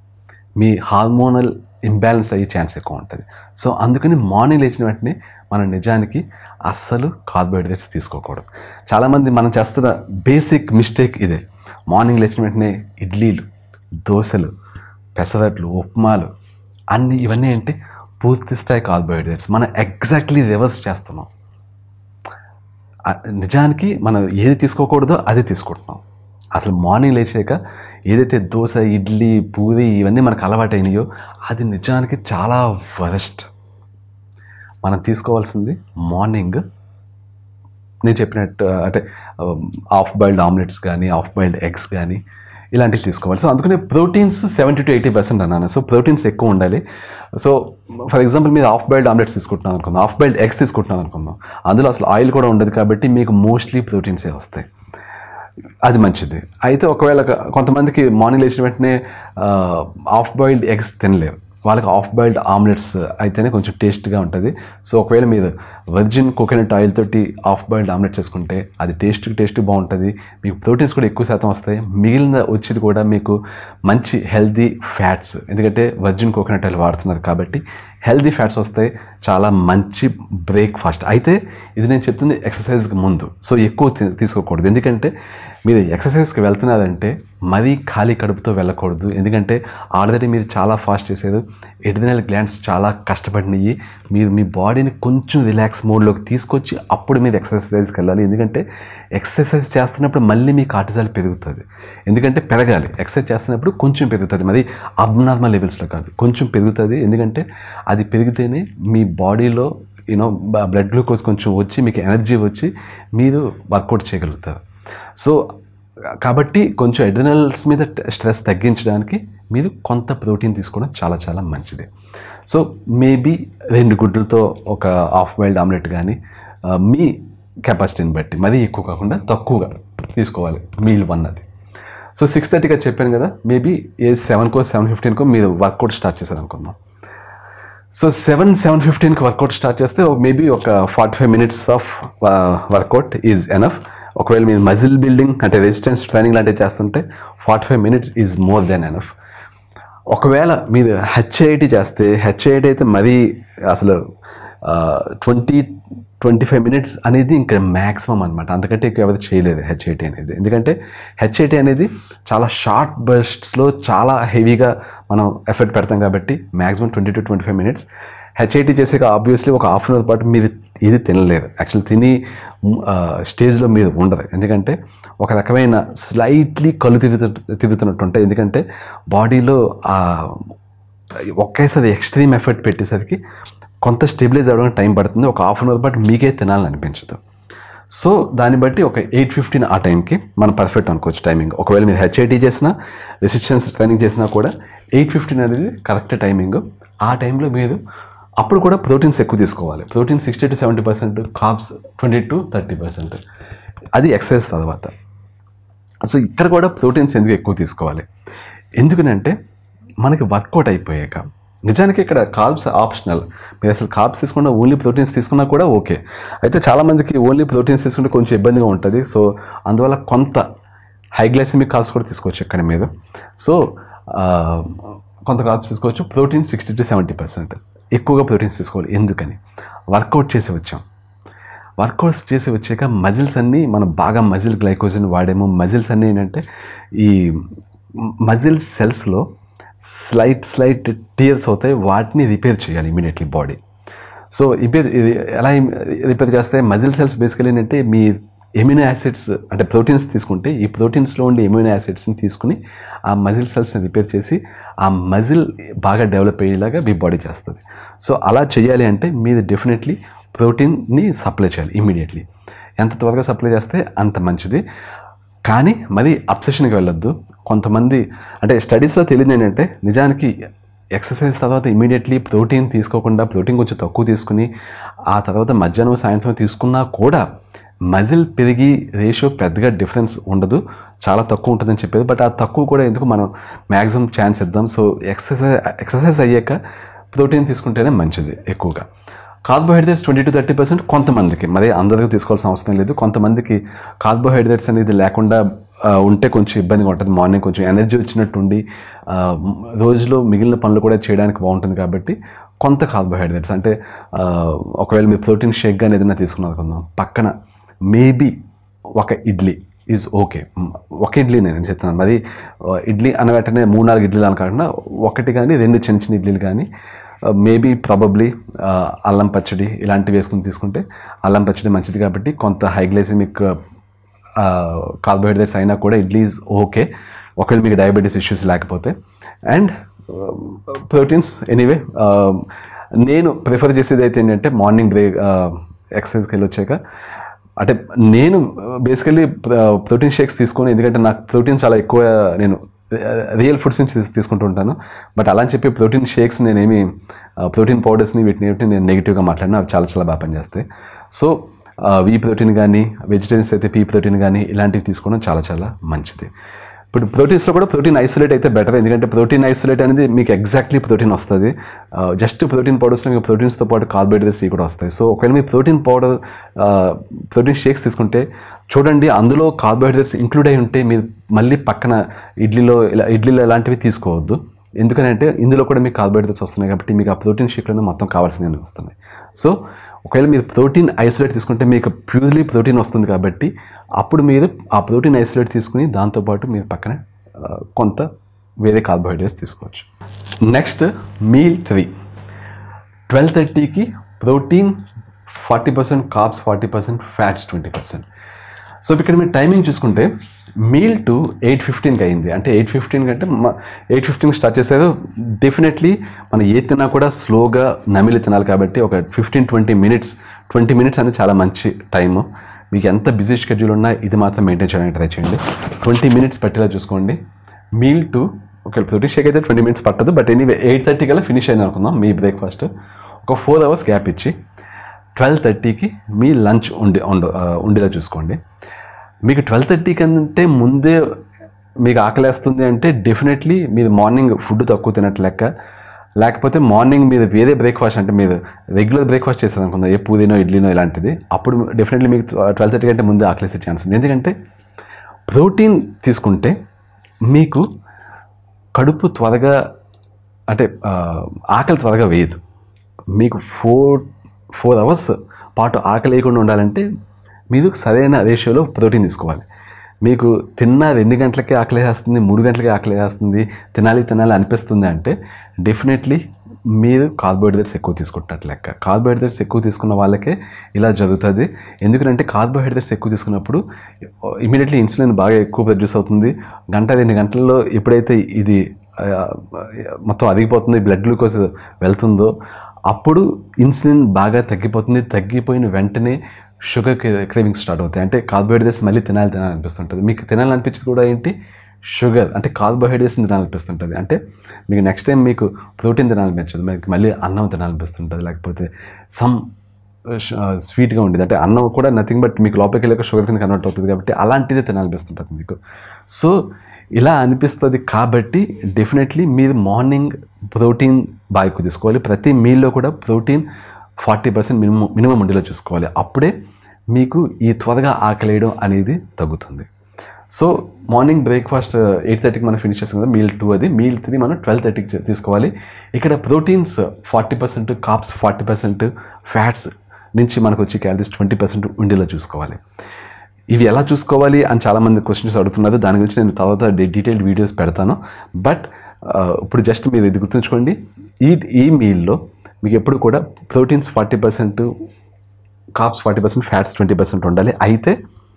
మీ హార్మోనల్ ఇంబ్యాలెన్స్ అయ్యే ఛాన్స్ ఎక్కువ ఉంటుంది సో అందుకని మార్నింగ్ లేచిన వెంటనే మనం నిజానికి అస్సలు కార్బోహైడ్రేట్స్ తీసుకోకూడదు చాలామంది మనం చేస్తున్న బేసిక్ మిస్టేక్ ఇదే మార్నింగ్ లేచిన వెంటనే ఇడ్లీలు దోశలు పెసరట్లు ఉప్మాలు అన్ని ఇవన్నీ ఏంటి పూర్తి స్థాయి కార్బోహైడ్రేట్స్ మనం ఎగ్జాక్ట్లీ రివర్స్ చేస్తున్నాం ఆ, నిజానికి మనం ఏది తీసుకోకూడదో అది తీసుకుంటున్నాం అసలు మార్నింగ్ లేచాక ఏదైతే దోశ ఇడ్లీ పూరి ఇవన్నీ మనకు అలవాటైనాయో అది నిజానికి చాలా వరస్ట్ మనం తీసుకోవాల్సింది మార్నింగ్ నేను చెప్పినట్టు అంటే ఆఫ్ బాయిల్డ్ ఆమ్లెట్స్ కానీ ఆఫ్ బాయిల్డ్ ఎగ్స్ కానీ ఇలాంటివి తీసుకోవాలి సో అందుకనే proteins seventy to eighty percent అన్నాను సో ప్రోటీన్స్ ఎక్కువ ఉండాలి సో ఫర్ ఎగ్జాంపుల్ మీరు ఆఫ్ బాయిల్డ్ ఆమ్లెట్స్ తీసుకుంటున్నాను అనుకుందాం ఆఫ్ బాయిల్డ్ ఎగ్స్ తీసుకుంటున్నాను అనుకుందాం అందులో అసలు ఆయిల్ కూడా ఉండదు కాబట్టి మీకు మోస్ట్లీ ప్రోటీన్సే వస్తాయి అది మంచిది అయితే ఒకవేళ క- కొంతమందికి మార్నింగ్ లేచిన వెంటనే ఆఫ్ బాయిల్డ్ ఎగ్స్ తినలేరు వాళ్ళకి ఆఫ్ బాయిల్డ్ ఆమ్లెట్స్ అయితేనే కొంచెం టేస్ట్గా ఉంటుంది సో ఒకవేళ మీరు వర్జిన్ కోకోనట్ ఆయిల్ తోటి ఆఫ్ బాయిల్డ్ ఆమ్లెట్ చేసుకుంటే అది టేస్ట్ టేస్ట్ బాగుంటుంది మీకు ప్రోటీన్స్ కూడా ఎక్కువ శాతం వస్తాయి మిగిలిన వచ్చేది కూడా మీకు మంచి హెల్దీ ఫ్యాట్స్ ఎందుకంటే వర్జిన్ కోకోనట్ ఆయిల్ వాడుతున్నారు కాబట్టి హెల్దీ ఫ్యాట్స్ వస్తాయి చాలా మంచి బ్రేక్ఫాస్ట్ అయితే ఇది నేను చెప్తుంది ఎక్సర్సైజ్కి ముందు సో ఎక్కువ తీ- తీసుకోకూడదు ఎందుకంటే మీరు ఎక్సర్సైజ్కి వెళ్తున్నారంటే మరీ ఖాళీ కడుపుతో వెళ్ళకూడదు ఎందుకంటే ఆల్రెడీ మీరు చాలా ఫాస్ట్ చేసేది ఎడినల్ గ్లాండ్స్ చాలా కష్టపడినవి మీరు మీ బాడీని కొంచెం రిలాక్స్ మోడ్లోకి తీసుకొచ్చి అప్పుడు మీరు ఎక్సర్సైజ్కి వెళ్ళాలి ఎందుకంటే ఎక్సర్సైజ్ చేస్తున్నప్పుడు మళ్ళీ మీ కార్టిజాల్ పెరుగుతుంది ఎందుకంటే పెరగాలి ఎక్సర్సైజ్ చేస్తున్నప్పుడు కొంచెం పెరుగుతుంది మరి అబ్నార్మల్ లెవెల్స్లో కాదు కొంచెం పెరుగుతుంది ఎందుకంటే అది పెరిగితేనే మీ బాడీలో యూనో బ్లడ్ గ్లూకోజ్ కొంచెం వచ్చి మీకు ఎనర్జీ వచ్చి మీరు వర్కౌట్ చేయగలుగుతారు సో కాబట్టి కొంచెం ఎడ్రినల్స్ మీద స్ట్రెస్ తగ్గించడానికి మీరు కొంత ప్రోటీన్ తీసుకోవడం చాలా చాలా మంచిది సో మేబీ రెండు గుడ్లతో ఒక హాఫ్ బాయిల్డ్ ఆమ్లెట్ కానీ ఆ, మీ కెపాసిటీని బట్టి మరీ ఎక్కువ కాకుండా తక్కువగా తీసుకోవాలి మీల్ వన్ అది సో సిక్స్ థర్టీగా చెప్పాను కదా మేబీ ఏ సెవెన్కో సెవెన్ ఫిఫ్టీన్కో మీరు వర్కౌట్ స్టార్ట్ చేశారు అనుకుందాం సో సెవెన్ సెవెన్ ఫిఫ్టీన్కి వర్కౌట్ స్టార్ట్ చేస్తే మేబీ ఒక forty five minutes of workout is enough ఒకవేళ మీరు మజిల్ బిల్డింగ్ అంటే రెసిస్టెన్స్ ట్రైనింగ్ లాంటివి చేస్తుంటే forty five minutes is more than enough ఒకవేళ మీరు హెచ్ఐటి చేస్తే హెచ్ఐటి అయితే మరీ అసలు ట్వంటీ ట్వంటీ ఫైవ్ మినిట్స్ అనేది ఇంకా మ్యాక్సిమం అనమాట అంతకంటే ఎక్కువ ఎవరు చేయలేదు హెచ్ఐటి అనేది ఎందుకంటే హెచ్ఐటి అనేది చాలా షార్ట్ బర్స్ట్స్లో చాలా హెవీగా మనం ఎఫర్ట్ పెడతాం కాబట్టి maximum twenty to twenty five minutes HIIT చేసాక ఆబ్వియస్లీ ఒక హాఫ్ అన్ అవర్ పాటు మీరు ఇది తినలేరు యాక్చువల్ తిని స్టేజ్లో మీరు ఉండరు ఎందుకంటే ఒక రకమైన స్లైట్లీ కళ్ళు తిరుగుతు తిరుగుతున్నట్టు ఉంటాయి ఎందుకంటే బాడీలో ఆ ఒకేసారి ఎక్స్ట్రీమ్ ఎఫర్ట్ పెట్టేసరికి కొంత స్టెబిలైజ్ అవ్వడానికి టైం పడుతుంది ఒక హాఫ్ అన్ అవర్ పాటు మీకే తినాలని అనిపించదు సో దాన్ని బట్టి ఒక ఎయిట్ ఫిఫ్టీన్ ఆ టైంకి మనం పర్ఫెక్ట్ అనుకోవచ్చు టైమింగ్ ఒకవేళ మీరు హెచ్ఐటీ చేసినా రెసిస్టెన్స్ ట్రైనింగ్ చేసినా కూడా ఎయిట్ ఫిఫ్టీన్ అనేది కరెక్ట్ టైమింగ్ ఆ టైంలో మీరు అప్పుడు కూడా ప్రోటీన్స్ ఎక్కువ తీసుకోవాలి protein sixty to seventy percent carbs twenty to thirty percent అది ఎక్సర్సైజ్ తర్వాత సో ఇక్కడ కూడా ప్రోటీన్స్ ఎందుకు ఎక్కువ తీసుకోవాలి ఎందుకనంటే మనకి వర్కౌట్ అయిపోయాక నిజానికి ఇక్కడ కార్బ్స్ ఆప్షనల్ మీరు అసలు కార్బ్స్ తీసుకున్నా ఓన్లీ ప్రోటీన్స్ తీసుకున్నా కూడా ఓకే అయితే చాలామందికి ఓన్లీ ప్రోటీన్స్ తీసుకుంటే కొంచెం ఇబ్బందిగా ఉంటుంది సో అందువల్ల కొంత హై గ్లైసమిక్ కార్బ్స్ కూడా తీసుకోవచ్చు ఇక్కడ మీరు సో ఆ, కొంత కార్బ్స్ తీసుకోవచ్చు protein sixty to seventy percent ఎక్కువగా ప్రోటీన్స్ తీసుకోవాలి ఎందుకని వర్కౌట్ చేసి వచ్చాం వర్కౌట్స్ చేసి వచ్చాక మజిల్స్ అన్నీ మనం బాగా మజిల్ గ్లైకోజన్ వాడేమో మజిల్స్ అన్నీ ఏంటంటే ఈ మజిల్ సెల్స్లో స్లైట్ స్లైట్ టీయర్స్ అవుతాయి వాటిని రిపేర్ చేయాలి ఇమీడియట్లీ బాడీ సో రిపేర్ ఇది ఎలా రిపేర్ చేస్తే మజిల్ సెల్స్ బేసికలీ ఏంటంటే మీ ఎమ్యూనో యాసిడ్స్ అంటే ప్రోటీన్స్ తీసుకుంటే ఈ ప్రోటీన్స్లో ఉండే ఎమ్యూనో యాసిడ్స్ని తీసుకుని ఆ మజిల్ సెల్స్ని రిపేర్ చేసి ఆ మజిల్ బాగా డెవలప్ అయ్యేలాగా మీ బాడీ చేస్తుంది సో అలా చేయాలి అంటే మీరు డెఫినెట్లీ ప్రోటీన్ని సప్లై చేయాలి ఇమీడియట్లీ ఎంత త్వరగా సప్లై చేస్తే అంత మంచిది కానీ మరి అబ్సెషన్కి వెళ్ళొద్దు కొంతమంది అంటే స్టడీస్లో తెలియదు ఏంటంటే నిజానికి ఎక్సర్సైజ్ తర్వాత ఇమీడియట్లీ ప్రోటీన్ తీసుకోకుండా ప్రోటీన్ కొంచెం తక్కువ తీసుకుని ఆ తర్వాత మధ్యాహ్నం సాయంత్రం తీసుకున్నా కూడా మజిల్ పెరిగి రేషియో పెద్దగా డిఫరెన్స్ ఉండదు చాలా తక్కువ ఉంటుందని చెప్పేది బట్ ఆ తక్కువ కూడా ఎందుకు మనం మ్యాక్సిమం ఛాన్స్ ఇద్దాం సో ఎక్సర్సైజ్ ఎక్సర్సైజ్ అయ్యాక ప్రోటీన్ తీసుకుంటేనే మంచిది ఎక్కువగా carbohydrates twenty to thirty percent కొంతమందికి మరి అందరికీ తీసుకోవాల్సిన అవసరం లేదు కొంతమందికి కార్బోహైడ్రేట్స్ అనేది లేకుండా ఆ, ఉంటే కొంచెం ఇబ్బందిగా ఉంటుంది మార్నింగ్ కొంచెం ఎనర్జీ వచ్చినట్టు ఉండి ఆ, మ్, రోజులో మిగిలిన పనులు కూడా చేయడానికి బాగుంటుంది కాబట్టి కొంత కార్బోహైడ్రేట్స్ అంటే ఆ, ఒకవేళ మీరు ప్రోటీన్ షేక్ కానీ ఏదైనా తీసుకున్నారు అనుకుందాం పక్కన మేబీ ఒక ఇడ్లీ ఈజ్ ఓకే ఒక ఇడ్లీ నేను చెప్తున్నాను మరి ఆ, ఇడ్లీ అన్న వెంటనే మూడు నాలుగు ఇడ్లీలు అని కాకుండా ఒకటి కానీ రెండు చిన్న చిన్న ఇడ్లీలు కానీ మేబీ ప్రాబబ్లీ అల్లం పచ్చడి ఇలాంటివి వేసుకుని తీసుకుంటే అల్లం పచ్చడి మంచిది కాబట్టి కొంత హైగ్లైసిమిక్ కార్బోహైడ్రేట్స్ అయినా కూడా ఇడ్లీ ఈజ్ ఓకే ఒకవేళ మీకు డయాబెటీస్ ఇష్యూస్ లేకపోతే అండ్ ప్రోటీన్స్ ఎనీవే నేను ప్రిఫర్ చేసేది అయితే ఏంటంటే మార్నింగ్ బ్రేక్ ఎక్సర్సైజ్కి వెళ్ళి వచ్చాక అంటే నేను బేసికలీ ప్రోటీన్ షేక్స్ తీసుకొని ఎందుకంటే నాకు ప్రోటీన్ చాలా ఎక్కువ నేను రియల్ ఫుడ్స్ నుంచి తీసు- తీసుకుంటూ ఉంటాను బట్ అలా అని చెప్పి ప్రోటీన్ షేక్స్ నేనేమి ప్రోటీన్ పౌడర్స్ని వీటిని ఏమిటి నేను నెగిటివ్గా మాట్లాడినా అవి చాలా చాలా బాగా పనిచేస్తాయి సో వీ ప్రోటీన్ కానీ వెజిటేరియన్స్ అయితే పీ ప్రోటీన్ కానీ ఇలాంటివి తీసుకోవడం చాలా చాలా మంచిది ఇప్పుడు ప్రోటీన్స్లో కూడా ప్రోటీన్ ఐసోలేట్ అయితే బెటర్ ఎందుకంటే ప్రోటీన్ ఐసోలేట్ అనేది మీకు ఎగ్జాక్ట్లీ ప్రోటీన్ వస్తుంది జస్ట్ ప్రోటీన్ పౌడర్స్లో మీకు ప్రోటీన్స్తో పాటు కార్బోహైడ్రేట్స్ ఇవి కూడా వస్తాయి సో ఒకవేళ మీ ప్రోటీన్ పౌడర్ ప్రోటీన్ షేక్స్ తీసుకుంటే చూడండి అందులో కార్బోహైడ్రేట్స్ ఇంక్లూడ్ అయి ఉంటే మీరు మళ్ళీ పక్కన ఇడ్లీలో ఇలా ఇడ్లీలో ఇలాంటివి తీసుకోవద్దు ఎందుకంటే ఇందులో కూడా మీకు కార్బోహైడ్రేట్స్ వస్తున్నాయి కాబట్టి మీకు ఆ ప్రోటీన్ షేక్లోనే మొత్తం కావాల్సినవి వస్తున్నాయి సో ఒకవేళ మీరు ప్రోటీన్ ఐసోలేట్ తీసుకుంటే మీకు ప్యూర్లీ ప్రోటీన్ వస్తుంది కాబట్టి అప్పుడు మీరు ఆ ప్రోటీన్ ఐసోలేట్ తీసుకుని దాంతోపాటు మీరు పక్కన ఆ, కొంత వేరే కార్బోహైడ్రేట్స్ తీసుకోవచ్చు నెక్స్ట్ మీల్ త్రీ ట్వెల్వ్ థర్టీకి protein forty percent carbs forty percent fats twenty percent so ఇక్కడ మీరు టైమింగ్ చూసుకుంటే మీల్ టు ఎయిట్ ఫిఫ్టీన్కి అయింది అంటే ఎయిట్ ఫిఫ్టీన్ కంటే ఎయిట్ ఫిఫ్టీన్కి స్టార్ట్ చేశారు డెఫినెట్లీ మనం ఏ తిన్నా కూడా స్లోగా నమిలి తినాలి కాబట్టి ఒక fifteen twenty minutes twenty minutes అనేది చాలా మంచి టైము మీకు ఎంత బిజీ షెడ్యూల్ ఉన్నా ఇది మాత్రం మెయింటైన్ చేయడానికి ట్రై చేయండి ట్వంటీ మినిట్స్ పట్టేలా చూసుకోండి మీల్ టు ఒక ప్రోటీన్ షేక్ అయితే ట్వంటీ మినిట్స్ పట్టదు బట్ ఎనీవే ఎయిట్ థర్టీ కల్లా ఫినిష్ అయింది అనుకుందాం మీ బ్రేక్ఫాస్ట్ ఒక ఫోర్ అవర్స్ గ్యాప్ ఇచ్చి ట్వెల్వ్ థర్టీకి మీ లంచ్ ఉండి ఉండ ఆ, ఉండేలా చూసుకోండి మీకు ట్వెల్వ్ థర్టీ కంటే ముందే మీకు ఆకలేస్తుంది అంటే డెఫినెట్లీ మీరు మార్నింగ్ ఫుడ్ తక్కువ తినట్టు లెక్క లేకపోతే మార్నింగ్ మీరు వేరే బ్రేక్ఫాస్ట్ అంటే మీరు రెగ్యులర్ బ్రేక్ఫాస్ట్ చేస్తారు అనుకుందా ఏ పూరీనో ఇడ్లీనో ఇలాంటిది అప్పుడు డెఫినెట్లీ మీకు ట్వెల్వ్ థర్టీ కంటే ముందే ఆకలేసే ఛాన్స్ ఉంది ఎందుకంటే ప్రోటీన్ తీసుకుంటే మీకు కడుపు త్వరగా అంటే ఆ, ఆకలి త్వరగా వేయదు మీకు ఫోర్ ఫోర్ అవర్స్ పాటు ఆకలి వేయకుండా ఉండాలంటే మీరు సరైన రేషియోలో ప్రోటీన్ తీసుకోవాలి మీకు తిన్న రెండు గంటలకే ఆకలి వేస్తుంది మూడు గంటలకే ఆకలి వేస్తుంది తినాలి తినాలి అనిపిస్తుంది అంటే డెఫినెట్లీ మీరు కార్బోహైడ్రేట్స్ ఎక్కువ తీసుకుంటున్నట్టు లెక్క కార్బోహైడ్రేట్స్ ఎక్కువ తీసుకున్న వాళ్ళకే ఇలా జరుగుతుంది ఎందుకంటే కార్బోహైడ్రేట్స్ ఎక్కువ తీసుకున్నప్పుడు ఇమీడియట్లీ ఇన్సులిన్ బాగా ఎక్కువ ప్రొడ్యూస్ అవుతుంది గంట రెండు గంటల్లో ఎప్పుడైతే ఇది ఆ, మొత్తం అరిగిపోతుంది బ్లడ్ గ్లూకోజ్ వెళ్తుందో అప్పుడు ఇన్సులిన్ బాగా తగ్గిపోతుంది తగ్గిపోయిన వెంటనే షుగర్ క్రేవింగ్స్ స్టార్ట్ అవుతాయి అంటే కార్బోహైడ్రేట్స్ మళ్ళీ తినాలి తినాలనిపిస్తుంటుంది మీకు తినాలనిపించేది కూడా ఏంటి షుగర్ అంటే కార్బోహైడ్రేట్స్ని తినాలనిపిస్తుంటుంది అంటే మీకు నెక్స్ట్ టైం మీకు ప్రోటీన్ తినాలనిపించదు మీకు మళ్ళీ అన్నం తినాలనిపిస్తుంటుంది లేకపోతే సమ్ స్వీట్గా ఉండేది అంటే అన్నం కూడా నథింగ్ బట్ మీకు లోపలికి వెళ్ళాక షుగర్ కింద కన్వర్ట్ అవుతుంది కాబట్టి అలాంటిదే తినాలనిపిస్తుంటుంది మీకు సో ఇలా అనిపిస్తుంది కాబట్టి డెఫినెట్లీ మీరు మార్నింగ్ ప్రోటీన్ బాగా ఎక్కువ తీసుకోవాలి ప్రతి మీల్లో కూడా protein forty percent minimum minimum ఉండేలా చూసుకోవాలి అప్పుడే మీకు ఈ త్వరగా ఆకలేయడం అనేది తగ్గుతుంది సో మార్నింగ్ బ్రేక్ఫాస్ట్ ఎయిట్ థర్టీకి మనం ఫినిష్ చేస్తాం కదా మీల్ టూ అది మీల్ త్రీ మనం ట్వెల్వ్ థర్టీకి తీసుకోవాలి ఇక్కడ proteins forty percent carbs forty percent fats నుంచి మనకు వచ్చి క్యాలరీస్ ట్వంటీ పర్సెంట్ ఉండేలా చూసుకోవాలి ఇవి ఎలా చూసుకోవాలి అని చాలామంది క్వశ్చన్స్ అడుగుతున్నారు దాని గురించి నేను తర్వాత డీటెయిల్డ్ వీడియోస్ పెడతాను బట్ ఇప్పుడు జస్ట్ మీరు ఇది గుర్తుంచుకోండి ఈ ఈ మీల్లో మీకు ఎప్పుడు కూడా proteins forty percent carbs forty percent fats twenty percent ఉండాలి అయితే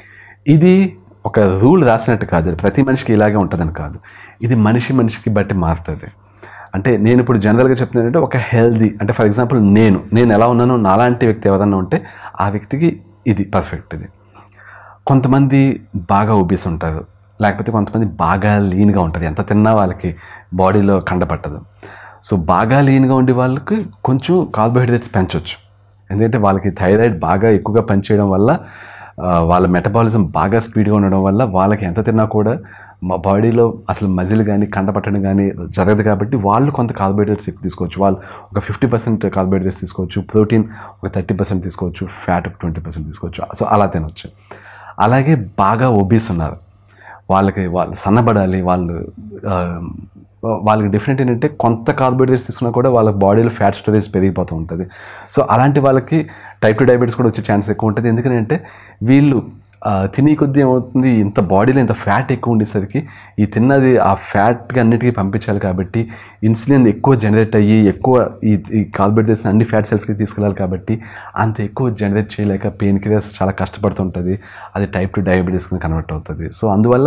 ఇది ఒక రూల్ రాసినట్టు కాదు ప్రతి మనిషికి ఇలాగే ఉంటుందని కాదు ఇది మనిషి మనిషికి బట్టి మారుతుంది అంటే నేను ఇప్పుడు జనరల్గా చెప్తున్నానంటే ఒక హెల్దీ అంటే ఫర్ ఎగ్జాంపుల్ నేను నేను ఎలా ఉన్నానో నాలాంటి వ్యక్తి ఎవరన్నా ఉంటే ఆ వ్యక్తికి ఇది పర్ఫెక్ట్ ఇది కొంతమంది బాగా ఒబీస్ ఉంటారు లేకపోతే కొంతమంది బాగా లీన్గా ఉంటుంది ఎంత తిన్నా వాళ్ళకి బాడీలో కండపట్టదు సో బాగా లీన్గా ఉండే వాళ్ళకి కొంచెం కార్బోహైడ్రేట్స్ పెంచవచ్చు ఎందుకంటే వాళ్ళకి థైరాయిడ్ బాగా ఎక్కువగా పనిచేయడం వల్ల ఆ, వాళ్ళ మెటబాలిజం బాగా స్పీడ్గా ఉండడం వల్ల వాళ్ళకి ఎంత తిన్నా కూడా మా బాడీలో అసలు మజిల్ కానీ కండపట్టడం కానీ జరగదు కాబట్టి వాళ్ళు కొంత కార్బోహైడ్రేట్స్ ఎక్కువ తీసుకోవచ్చు వాళ్ళు ఒక ఫిఫ్టీ పర్సెంట్ కార్బోహైడ్రేట్స్ తీసుకోవచ్చు ప్రోటీన్ ఒక థర్టీ పర్సెంట్ తీసుకోవచ్చు ఫ్యాట్ ఒక ట్వంటీ పర్సెంట్ తీసుకోవచ్చు సో అలా తినవచ్చు అలాగే బాగా ఒబీస్ ఉన్నారు వాళ్ళకి వాళ్ళు సన్నబడాలి వాళ్ళు ఆ, వాళ్ళకి డిఫరెంట్ ఏంటంటే కొంత కార్బోహైడ్రేట్స్ తీసుకున్నా కూడా వాళ్ళ బాడీలో ఫ్యాట్ స్టోరేజ్ పెరిగిపోతూ ఉంటుంది సో అలాంటి వాళ్ళకి టైప్ టూ డయాబెటీస్ కూడా వచ్చే ఛాన్స్ ఎక్కువ ఉంటుంది ఎందుకంటే వీళ్ళు ఆ, తినే కొద్దీ ఏమవుతుంది ఇంత బాడీలో ఇంత ఫ్యాట్ ఎక్కువ ఉండేసరికి ఈ తిన్నది ఆ ఫ్యాట్గా అన్నిటికీ పంపించాలి కాబట్టి ఇన్సులిన్ ఎక్కువ జనరేట్ అయ్యి ఎక్కువ ఈ ఈ కార్బోహైడ్రేట్స్ అన్ని ఫ్యాట్ సెల్స్కి తీసుకెళ్ళాలి కాబట్టి అంత ఎక్కువ జనరేట్ చేయలేక పెయిన్ కిల్లర్స్ చాలా కష్టపడుతుంటుంది అది టైప్ టూ డయాబెటీస్కి కన్వర్ట్ అవుతుంది సో అందువల్ల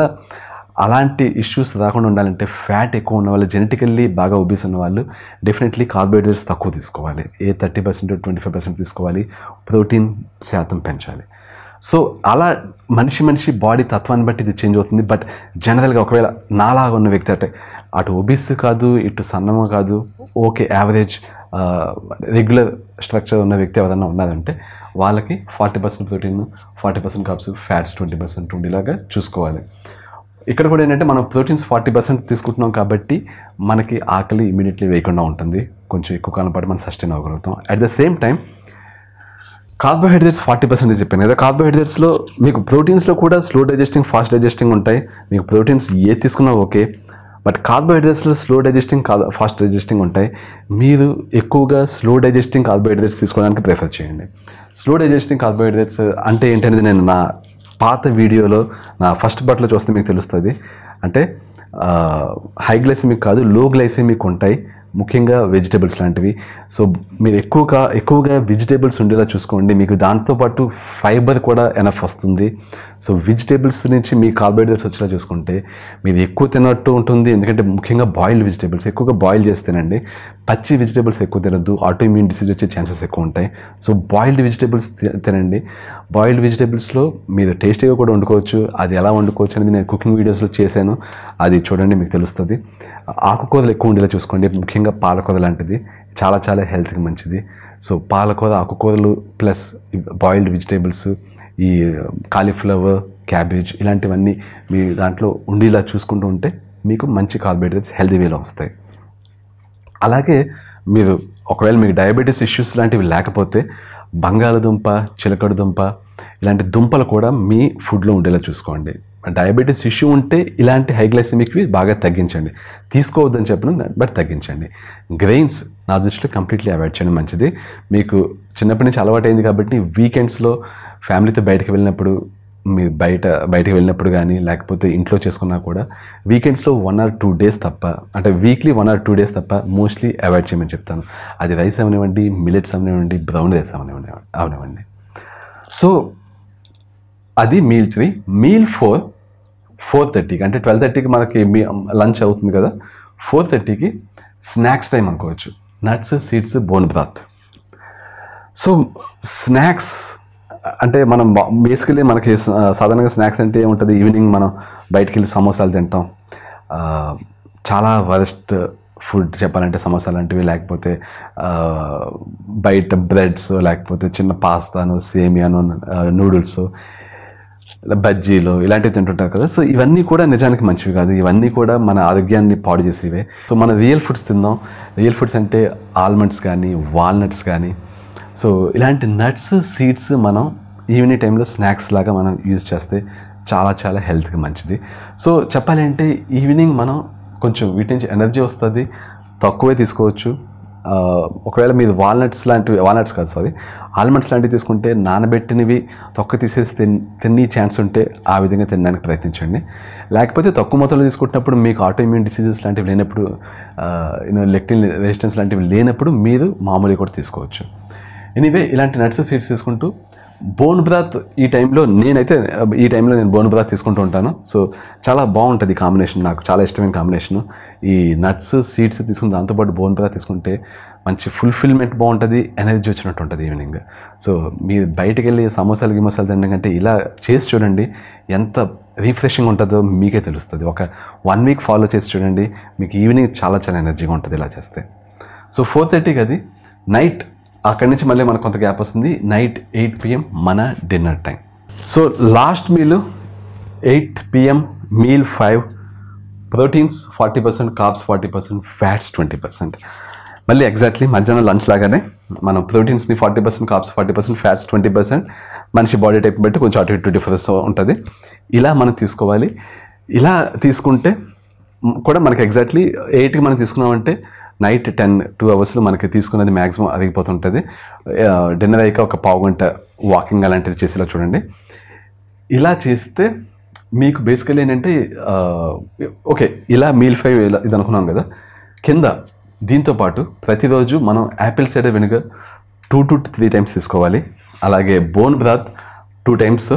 అలాంటి ఇష్యూస్ రాకుండా ఉండాలంటే ఫ్యాట్ ఎక్కువ ఉన్న వాళ్ళు జెనెటికల్లీ బాగా ఒబీస్ ఉన్న వాళ్ళు డెఫినెట్లీ కార్బోహైడ్రేట్స్ తక్కువ తీసుకోవాలి ఏ thirty percent twenty five percent తీసుకోవాలి ప్రోటీన్ శాతం పెంచాలి సో అలా మనిషి మనిషి బాడీ తత్వాన్ని బట్టి ఇది చేంజ్ అవుతుంది బట్ జనరల్గా ఒకవేళ నాలాగా ఉన్న వ్యక్తి అంటే అటు ఒబీస్ కాదు ఇటు సన్నము కాదు ఓకే యావరేజ్ రెగ్యులర్ స్ట్రక్చర్ ఉన్న వ్యక్తి ఎవరైనా ఉన్నారంటే వాళ్ళకి forty percent protein forty percent carbs fats twenty percent ఉండేలాగా చూసుకోవాలి ఇక్కడ కూడా ఏంటంటే మనం ప్రోటీన్స్ ఫార్టీ పర్సెంట్ తీసుకుంటున్నాం కాబట్టి మనకి ఆకలి ఇమీడియట్లీ వేయకుండా ఉంటుంది కొంచెం ఎక్కువ కాలం పాటు మనం సస్టైన్ అవ్వగలుగుతాం at the same time carbohydrates forty percent చెప్పాను కదా కార్బోహైడ్రేట్స్లో మీకు ప్రోటీన్స్లో కూడా స్లో డైజెస్టింగ్ ఫాస్ట్ డైజెస్టింగ్ ఉంటాయి మీకు ప్రోటీన్స్ ఏ తీసుకున్నా ఓకే బట్ కార్బోహైడ్రేట్స్లో స్లో డైజెస్టింగ్ ఫాస్ట్ డైజెస్టింగ్ ఉంటాయి మీరు ఎక్కువగా స్లో డైజెస్టింగ్ కార్బోహైడ్రేట్స్ తీసుకోవడానికి ప్రిఫర్ చేయండి స్లో డైజెస్టింగ్ కార్బోహైడ్రేట్స్ అంటే ఏంటనేది నేను నా పాత వీడియోలో నా ఫస్ట్ బట్లో చూస్తే మీకు తెలుస్తుంది అంటే హై గ్లైసెమిక్ కాదు లో గ్లైసెమిక్ ఉంటాయి ముఖ్యంగా వెజిటేబుల్స్ లాంటివి సో మీరు ఎక్కువగా ఎక్కువగా వెజిటేబుల్స్ ఉండేలా చూసుకోండి మీకు దాంతోపాటు ఫైబర్ కూడా ఎనఫ్ వస్తుంది సో వెజిటేబుల్స్ నుంచి మీ కార్బోహైడ్రేట్స్ వచ్చేలా చూసుకుంటే మీరు ఎక్కువ తిన్నట్టు ఉంటుంది ఎందుకంటే ముఖ్యంగా బాయిల్డ్ వెజిటేబుల్స్ ఎక్కువగా బాయిల్ చేస్తేనండి పచ్చి వెజిటేబుల్స్ ఎక్కువ తినద్దు ఆటో ఇమ్యూన్ డిసీజ్ వచ్చే ఛాన్సెస్ ఎక్కువ ఉంటాయి సో బాయిల్డ్ వెజిటేబుల్స్ తినండి బాయిల్డ్ వెజిటేబుల్స్లో మీరు టేస్టీగా కూడా వండుకోవచ్చు అది ఎలా వండుకోవచ్చు అనేది నేను కుకింగ్ వీడియోస్లో చేశాను అది చూడండి మీకు తెలుస్తుంది ఆకుకూరలు ఎక్కువ ఉండేలా చూసుకోండి ముఖ్యంగా పాలకూర లాంటిది చాలా చాలా హెల్త్కి మంచిది సో పాలకూర ఆకుకూరలు ప్లస్ బాయిల్డ్ వెజిటేబుల్స్ ఈ కాలీఫ్లవర్ క్యాబేజ్ ఇలాంటివన్నీ మీ దాంట్లో ఉండేలా చూసుకుంటూ ఉంటే మీకు మంచి కార్బోహైడ్రేట్స్ హెల్తీ వేలో వస్తాయి అలాగే మీరు ఒకవేళ మీకు డయాబెటీస్ ఇష్యూస్ లాంటివి లేకపోతే బంగాళదుంప చిలకడ దుంప ఇలాంటి దుంపలు కూడా మీ ఫుడ్లో ఉండేలా చూసుకోండి డయాబెటీస్ ఇష్యూ ఉంటే ఇలాంటి హైగ్లైసెమిక్వి బాగా తగ్గించండి తీసుకోవద్దని చెప్పను బట్ తగ్గించండి గ్రెయిన్స్ నా దృష్టిలో కంప్లీట్లీ అవాయిడ్ చేయడం మంచిది మీకు చిన్నప్పటి నుంచి అలవాటైంది కాబట్టి వీకెండ్స్లో ఫ్యామిలీతో బయటకు వెళ్ళినప్పుడు మీరు బయట బయటకు వెళ్ళినప్పుడు కానీ లేకపోతే ఇంట్లో చేసుకున్నా కూడా వీకెండ్స్లో వన్ ఆర్ టూ డేస్ తప్ప అంటే weekly one or two days తప్ప మోస్ట్లీ అవాయిడ్ చేయమని చెప్తాను అది రైస్ అవనివ్వండి మిల్లెట్స్ అవనివ్వండి బ్రౌన్ రైస్ అవనివ్వండి అవనివ్వండి సో అది meal three meal four four థర్టీకి అంటే ట్వెల్వ్ థర్టీకి మనకి మీ లంచ్ అవుతుంది కదా ఫోర్ థర్టీకి స్నాక్స్ టైం అనుకోవచ్చు nuts seeds bone broth so snacks అంటే మనం బేసికలీ మనకి స- సాధారణంగా స్నాక్స్ అంటే ఏముంటుంది ఈవినింగ్ మనం బయటికి వెళ్ళి సమోసాలు తింటాం ఆ, చాలా వరస్ట్ ఫుడ్ చెప్పాలంటే సమోసా లాంటివి లేకపోతే ఆ, బయట బ్రెడ్స్ లేకపోతే చిన్న పాస్తాను సేమియాను నూడిల్స్ బజ్జీలు ఇలాంటివి తింటుంటారు కదా సో ఇవన్నీ కూడా నిజానికి మంచివి కాదు ఇవన్నీ కూడా మన ఆరోగ్యాన్ని పాడు చేసేవే సో మన రియల్ ఫుడ్స్ తిందాం రియల్ ఫుడ్స్ అంటే ఆల్మండ్స్ కానీ వాల్నట్స్ కానీ సో ఇలాంటి నట్స్ సీడ్స్ మనం ఈవినింగ్ టైంలో స్నాక్స్ లాగా మనం యూజ్ చేస్తే చాలా చాలా హెల్త్కి మంచిది సో చెప్పాలి అంటే ఈవినింగ్ మనం కొంచెం వీటి నుంచి ఎనర్జీ వస్తుంది తక్కువే తీసుకోవచ్చు ఆ, ఒకవేళ మీరు వాల్నట్స్ లాంటివి వాల్నట్స్ కాదు సారీ ఆల్మండ్స్ లాంటివి తీసుకుంటే నానబెట్టినవి తొక్క తీసేసి తిన్ తినే ఛాన్స్ ఉంటే ఆ విధంగా తినడానికి ప్రయత్నించండి లేకపోతే తక్కువ మొత్తంలో తీసుకుంటున్నప్పుడు మీకు ఆటో ఇమ్యూన్ డిసీజెస్ లాంటివి లేనప్పుడు యూనో లెక్టిన్ రెసిస్టెన్స్ లాంటివి లేనప్పుడు మీరు మామూలుగా కూడా తీసుకోవచ్చు ఎనీవే ఇలాంటి నట్స్ సీడ్స్ తీసుకుంటూ బోన్ బ్రాత్ ఈ టైంలో నేనైతే ఈ టైంలో నేను బోన్ బ్రాత్ తీసుకుంటూ ఉంటాను సో చాలా బాగుంటుంది ఈ కాంబినేషన్ నాకు చాలా ఇష్టమైన కాంబినేషన్ ఈ నట్స్ సీడ్స్ తీసుకుని దాంతోపాటు బోన్ బ్రాత్ తీసుకుంటే మంచి ఫుల్ఫిల్మెంట్ బాగుంటుంది ఎనర్జీ వచ్చినట్టు ఉంటుంది ఈవినింగ్ సో మీరు బయటకు వెళ్ళి సమోసాలు గిమోసాలు తినడం కంటే ఇలా చేసి చూడండి ఎంత రీఫ్రెషింగ్ ఉంటుందో మీకే తెలుస్తుంది ఒక వన్ వీక్ ఫాలో చేసి చూడండి మీకు ఈవినింగ్ చాలా చాలా ఎనర్జీగా ఉంటుంది ఇలా చేస్తే సో ఫోర్ థర్టీకి అది నైట్ అక్కడి నుంచి మళ్ళీ మనకు కొంత గ్యాప్ వస్తుంది నైట్ ఎయిట్ పిఎం మన dinner time so last meal eight PM meal five proteins forty percent carbs forty percent fats twenty percent మళ్ళీ ఎగ్జాక్ట్లీ మధ్యాహ్నం లంచ్ లాగానే మనం ప్రోటీన్స్ని forty percent carbs forty percent fats twenty percent మనిషి body type బట్టి కొంచెం అటు ఇటు డిఫరెన్స్ ఉంటుంది ఇలా మనం తీసుకోవాలి ఇలా తీసుకుంటే మ్, కూడా మనకి ఎగ్జాక్ట్లీ ఎయిట్కి మనం తీసుకున్నామంటే నైట్ టెన్ టూ అవర్స్లో మనకి తీసుకున్నది మ్యాక్సిమం అరిగిపోతుంటుంది డిన్నర్ అయ్యాక ఒక పావు గంట వాకింగ్ అలాంటిది చేసేలా చూడండి ఇలా చేస్తే మీకు బేసికలీ ఏంటంటే ఆ, ఓకే ఇలా మీల్ ఫైవ్ ఇలా ఇది అనుకున్నాం కదా కింద దీంతో పాటు ప్రతిరోజు మనం apple cider vinegar two to three times తీసుకోవాలి అలాగే బోన్ బ్రాత్ టూ టైమ్స్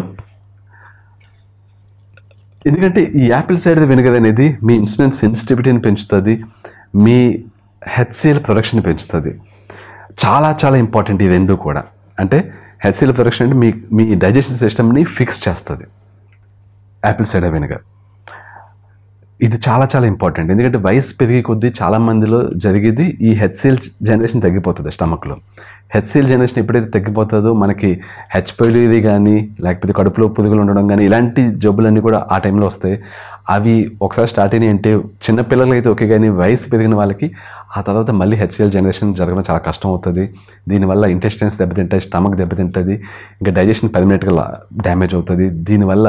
ఎందుకంటే ఈ యాపిల్ సైడ్ వెనుగర్ అనేది మీ ఇన్సులిన్ సెన్సిటివిటీని పెంచుతుంది మీ హెచ్సిఎల్ ప్రొడక్షన్ పెంచుతుంది చాలా చాలా ఇంపార్టెంట్ ఈ రెండు కూడా అంటే హెచ్సిఎల్ ప్రొడక్షన్ అంటే మీ మీ డైజెషన్ సిస్టమ్ని ఫిక్స్ చేస్తుంది యాపిల్ సైడర్ వెనుగర్ ఇది చాలా చాలా ఇంపార్టెంట్ ఎందుకంటే వయసు పెరిగే కొద్దీ చాలా మందిలో జరిగేది ఈ హెచ్సిఎల్ జనరేషన్ తగ్గిపోతుంది స్టమక్లో హెచ్సిఎల్ జనరేషన్ ఎప్పుడైతే తగ్గిపోతుందో మనకి హెచ్ పైలరీ కానీ లేకపోతే కడుపులో పురుగులు ఉండడం కానీ ఇలాంటి జబ్బులన్నీ కూడా ఆ టైంలో వస్తాయి అవి ఒకసారి స్టార్ట్ అయినాయి అంటే చిన్నపిల్లలకి అయితే ఓకే కానీ వయసు పెరిగిన వాళ్ళకి ఆ తర్వాత మళ్ళీ హెచ్సిఎల్ జనరేషన్ జరగడం చాలా కష్టం అవుతుంది దీనివల్ల ఇంటెస్టైన్స్ దెబ్బతింటాయి స్టమక్ దెబ్బతింటుంది ఇంకా డైజెషన్ పర్మనెంట్గా డ్యామేజ్ అవుతుంది దీనివల్ల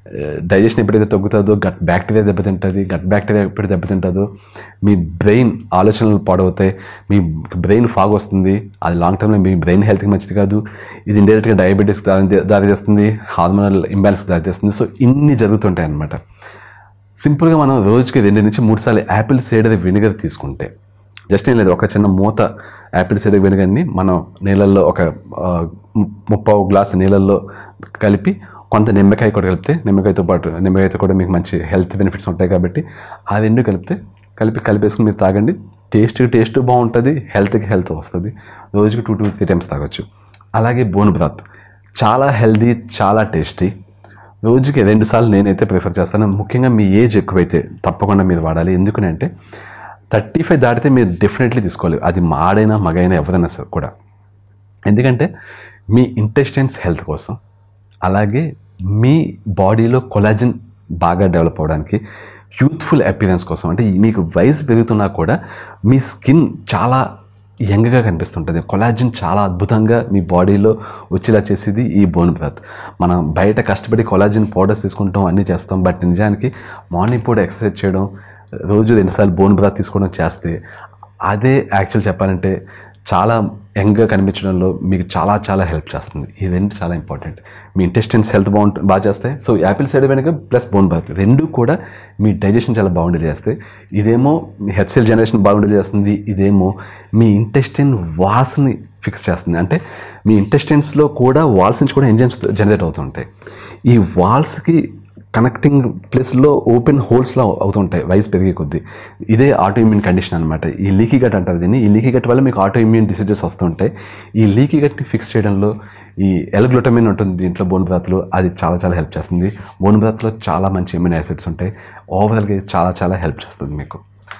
డైజెషన్ ఎప్పుడైతే తగ్గుతుందో గట్ బ్యాక్టీరియా దెబ్బతింటుంది గట్ బ్యాక్టీరియా ఎప్పుడు దెబ్బతింటుందో మీ బ్రెయిన్ ఆలోచనలు పాడవుతాయి మీ బ్రెయిన్ ఫాగ్ వస్తుంది అది లాంగ్ టర్మ్లో మీ బ్రెయిన్ హెల్త్కి మంచిది కాదు ఇది ఇండైరెక్ట్గా డయాబెటీస్కి దారి దారి చేస్తుంది హార్మోనల్ ఇంబ్యాలెన్స్కి దారి చేస్తుంది సో ఇన్ని జరుగుతుంటాయి అన్నమాట సింపుల్గా మనం రోజుకి రెండు నుంచి మూడు సార్లు యాపిల్ సైడర్ వెనిగర్ తీసుకుంటే జస్ట్ ఏం లేదు ఒక చిన్న మూత యాపిల్ సైడర్ వెనిగర్ని మనం నీళ్ళల్లో ఒక ఆ, ము- ముప్పావు గ్లాస్ నీళ్ళల్లో కలిపి కొంత నిమ్మకాయ కూడా కలిపితే నిమ్మకాయతో పాటు నిమ్మకాయతో కూడా మీకు మంచి హెల్త్ బెనిఫిట్స్ ఉంటాయి కాబట్టి ఆ రెండు కలిపితే కలిపి కలిపేసుకుని మీరు తాగండి టేస్ట్ టేస్ట్ బాగుంటుంది హెల్త్కి హెల్త్ వస్తుంది రోజుకి టూ టూ త్రీ టైమ్స్ తాగొచ్చు అలాగే బోన్ బ్రాత్ చాలా హెల్దీ చాలా టేస్టీ రోజుకి రెండు సార్లు నేనైతే ప్రిఫర్ చేస్తాను ముఖ్యంగా మీ ఏజ్ ఎక్కువైతే తప్పకుండా మీరు వాడాలి ఎందుకనంటే థర్టీ ఫైవ్ దాటితే మీరు డెఫినెట్లీ తీసుకోవాలి అది మాడైనా మగైనా ఎవరైనా సరే కూడా ఎందుకంటే మీ ఇంటెస్టైన్స్ హెల్త్ కోసం అలాగే మీ బాడీలో కొలాజిన్ బాగా డెవలప్ అవ్వడానికి యూత్ఫుల్ అపీరెన్స్ కోసం అంటే మీకు వయసు పెరుగుతున్నా కూడా మీ స్కిన్ చాలా యంగ్గా కనిపిస్తుంటుంది కొలాజిన్ చాలా అద్భుతంగా మీ బాడీలో వచ్చేలా చేసేది ఈ బోన్ బ్రత్ మనం బయట కష్టపడి కొలాజిన్ పౌడర్స్ తీసుకుంటాం అన్నీ చేస్తాం బట్ నిజానికి మార్నింగ్ పూట ఎక్సర్సైజ్ చేయడం రోజు రెండుసార్లు బోన్ బ్రాత్ తీసుకోవడం చేస్తే అదే యాక్చువల్ చెప్పాలంటే చాలా యంగ్గా కనిపించడంలో మీకు చాలా చాలా హెల్ప్ చేస్తుంది ఈ రెండు చాలా ఇంపార్టెంట్ మీ ఇంటెస్టెన్స్ హెల్త్ బాగుంటుంది బాగా చేస్తాయి so apple cider vinegar plus bone broth రెండు కూడా మీ డైజెషన్ చాలా బాగుండేది చేస్తాయి ఇదేమో మీ హెచ్సెల్ జనరేషన్ బాగుండేది చేస్తుంది ఇదేమో మీ ఇంటెస్టైన్ వాల్స్ని ఫిక్స్ చేస్తుంది అంటే మీ ఇంటెస్టైన్స్లో కూడా వాల్స్ నుంచి కూడా ఎంజైమ్స్ జనరేట్ అవుతుంటాయి ఈ వాల్స్కి కనెక్టింగ్ ప్లేస్లో ఓపెన్ హోల్స్లో అవుతుంటాయి వయసు పెరిగే కొద్దీ ఇదే ఆటో ఇమ్యూన్ కండిషన్ అనమాట ఈ లీకీ గట్ అంటారు దీన్ని ఈ లీకీ గట్ వల్ల మీకు ఆటో ఇమ్యూన్ డిసీజెస్ వస్తుంటాయి ఈ లీకీ గట్ని ఫిక్స్ చేయడంలో ఈ ఎల్గ్లూటమిన్ ఉంటుంది దీంట్లో బోన్ బ్రాత్లో అది చాలా చాలా హెల్ప్ చేస్తుంది బోన్ బ్రాత్లో చాలా మంచి ఇమ్యూన్ యాసిడ్స్ ఉంటాయి ఓవరాల్గా ఇది చాలా చాలా హెల్ప్ చేస్తుంది మీకు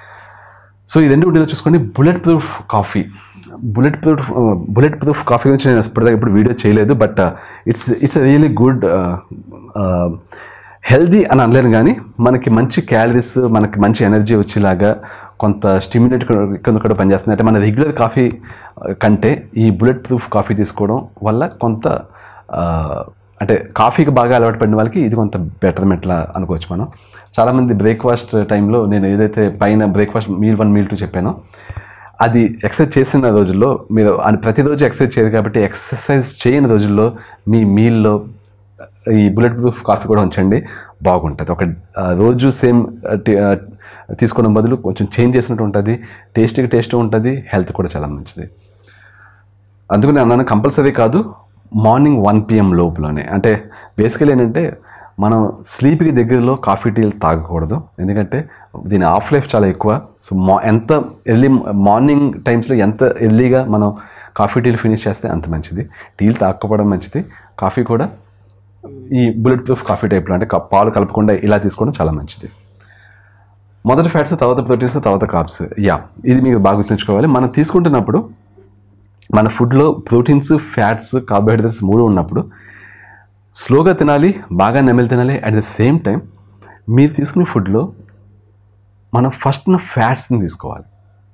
సో ఈ రెండు వీడియోలో చూసుకోండి bulletproof coffee bulletproof bulletproof coffee గురించి నేను ఇప్పటిదాకా ఇప్పుడు వీడియో చేయలేదు but it's it's really good healthy అని అనలేను కానీ మనకి మంచి క్యాలరీస్ మనకి మంచి ఎనర్జీ వచ్చేలాగా కొంత స్టిమ్యులేట్ కింద కూడా పనిచేస్తుంది అంటే మన రెగ్యులర్ కాఫీ కంటే ఈ బుల్లెట్ ప్రూఫ్ కాఫీ తీసుకోవడం వల్ల కొంత ఆ, అంటే కాఫీకి బాగా అలవాటు పడిన వాళ్ళకి ఇది కొంత బెటర్మెంట్లా అనుకోవచ్చు మనం చాలామంది బ్రేక్ఫాస్ట్ టైంలో నేను ఏదైతే పైన breakfast meal one meal two చెప్పానో అది ఎక్సర్సైజ్ చేసిన రోజుల్లో మీరు అని ప్రతిరోజు ఎక్సర్సైజ్ చేయరు కాబట్టి ఎక్సర్సైజ్ చేయని రోజుల్లో మీ మీల్లో ఈ బుల్లెట్ ప్రూఫ్ కాఫీ కూడా ఉంచండి బాగుంటుంది ఒక ఆ, రోజు సేమ్ తీసుకోవడం బదులు కొంచెం చేంజ్ చేసినట్టు ఉంటుంది టేస్ట్కి టేస్ట్ ఉంటుంది హెల్త్ కూడా చాలా మంచిది అందుకు నేను అన్నాను కంపల్సరీ కాదు మార్నింగ్ వన్ పిఎం లోపులోనే అంటే బేసికలీ ఏంటంటే మనం స్లీప్కి దగ్గరలో కాఫీ టీలు తాగకూడదు ఎందుకంటే దీని ఆఫ్ లైఫ్ చాలా ఎక్కువ సో మా ఎంత ఎర్లీ మార్నింగ్ టైమ్స్లో ఎంత ఎర్లీగా మనం కాఫీ టీలు ఫినిష్ చేస్తే అంత మంచిది టీలు తాగకపోవడం మంచిది కాఫీ కూడా ఈ బుల్లెట్ ప్రూఫ్ కాఫీ టైప్లో అంటే క- పాలు కలపకుండా ఇలా తీసుకోవడం చాలా మంచిది మొదటి ఫ్యాట్స్ తర్వాత ప్రోటీన్స్ తర్వాత కార్బ్స్ యా ఇది మీకు బాగా గుర్తుంచుకోవాలి మనం తీసుకుంటున్నప్పుడు మన ఫుడ్లో ప్రోటీన్స్ ఫ్యాట్స్ కార్బోహైడ్రేట్స్ మూడు ఉన్నప్పుడు స్లోగా తినాలి బాగా నెమ్మది తినాలి అట్ ద సేమ్ టైం మీరు తీసుకునే ఫుడ్లో మనం ఫస్ట్ ఫ్యాట్స్ని తీసుకోవాలి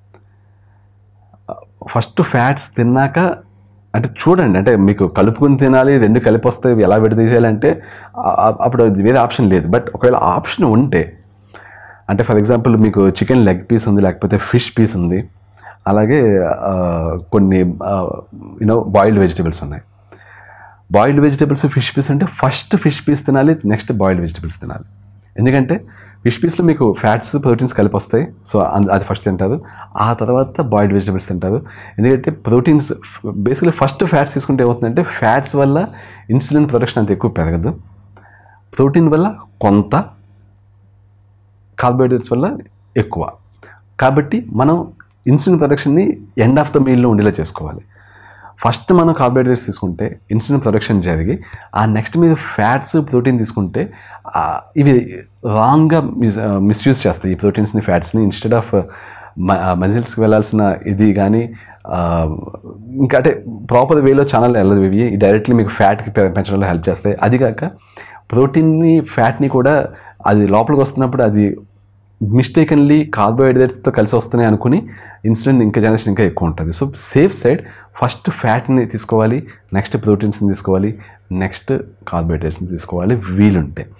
ఫస్ట్ ఫ్యాట్స్ తిన్నాక అంటే చూడండి అంటే మీకు కలుపుకుని తినాలి రెండు కలిపి వస్తే ఎలా విడదీసేయాలంటే ఆ- ఆ- అప్పుడు అది వేరే ఆప్షన్ లేదు బట్ ఒకవేళ ఆప్షన్ ఉంటే అంటే ఫర్ ఎగ్జాంపుల్ మీకు చికెన్ లెగ్ పీస్ ఉంది లేకపోతే ఫిష్ పీస్ ఉంది అలాగే ఆ, కొన్ని యూనో బాయిల్డ్ వెజిటబుల్స్ ఉన్నాయి బాయిల్డ్ వెజిటబుల్స్ ఫిష్ పీస్ అంటే ఫస్ట్ ఫిష్ పీస్ తినాలి నెక్స్ట్ బాయిల్డ్ వెజిటబుల్స్ తినాలి ఎందుకంటే ఫిష్ పీస్లో మీకు ఫ్యాట్స్ ప్రోటీన్స్ కలిపి వస్తాయి సో అం- అది ఫస్ట్ తింటారు ఆ తర్వాత బాయిల్డ్ వెజిటబుల్స్ తింటారు ఎందుకంటే ప్రోటీన్స్ బేసిక్లీ ఫస్ట్ ఫ్యాట్స్ తీసుకుంటే ఏమవుతుందంటే ఫ్యాట్స్ వల్ల ఇన్సులిన్ ప్రొడక్షన్ అంత ఎక్కువ పెరగదు ప్రోటీన్ వల్ల కొంత కార్బోహైడ్రేట్స్ వల్ల ఎక్కువ కాబట్టి మనం ఇన్సులిన్ ప్రొడక్షన్ని ఎండ్ ఆఫ్ ద మీల్లో ఉండేలా చేసుకోవాలి ఫస్ట్ మనం కార్బోహైడ్రేట్స్ తీసుకుంటే ఇన్సులిన్ ప్రొడక్షన్ జరిగి ఆ నెక్స్ట్ మీరు ఫ్యాట్స్ ప్రోటీన్ తీసుకుంటే ఆ, ఇవి రాంగ్గా మిస్ మిస్యూజ్ చేస్తాయి ఈ ప్రోటీన్స్ని ఫ్యాట్స్ని ఇన్స్టెడ్ ఆఫ్ మజిల్స్కి వెళ్ళాల్సిన ఇది కానీ ఆ, ఇంకా అంటే ప్రాపర్ వేలో ఛానల్ వెళ్ళదు ఇవి డైరెక్ట్లీ మీకు ఫ్యాట్కి పెంచడంలో హెల్ప్ చేస్తాయి అది కాక ప్రోటీన్ని ఫ్యాట్ని కూడా అది లోపలికి వస్తున్నప్పుడు అది మిస్టేకన్లీ కార్బోహైడ్రేట్స్తో కలిసి వస్తున్నాయి అనుకుని ఇన్సులిన్ ఇంకా జనరేషన్ ఇంకా ఎక్కువ ఉంటుంది సో సేఫ్ సైడ్ ఫస్ట్ ఫ్యాట్ని తీసుకోవాలి నెక్స్ట్ ప్రోటీన్స్ని తీసుకోవాలి నెక్స్ట్ కార్బోహైడ్రేట్స్ని తీసుకోవాలి వీలుంటే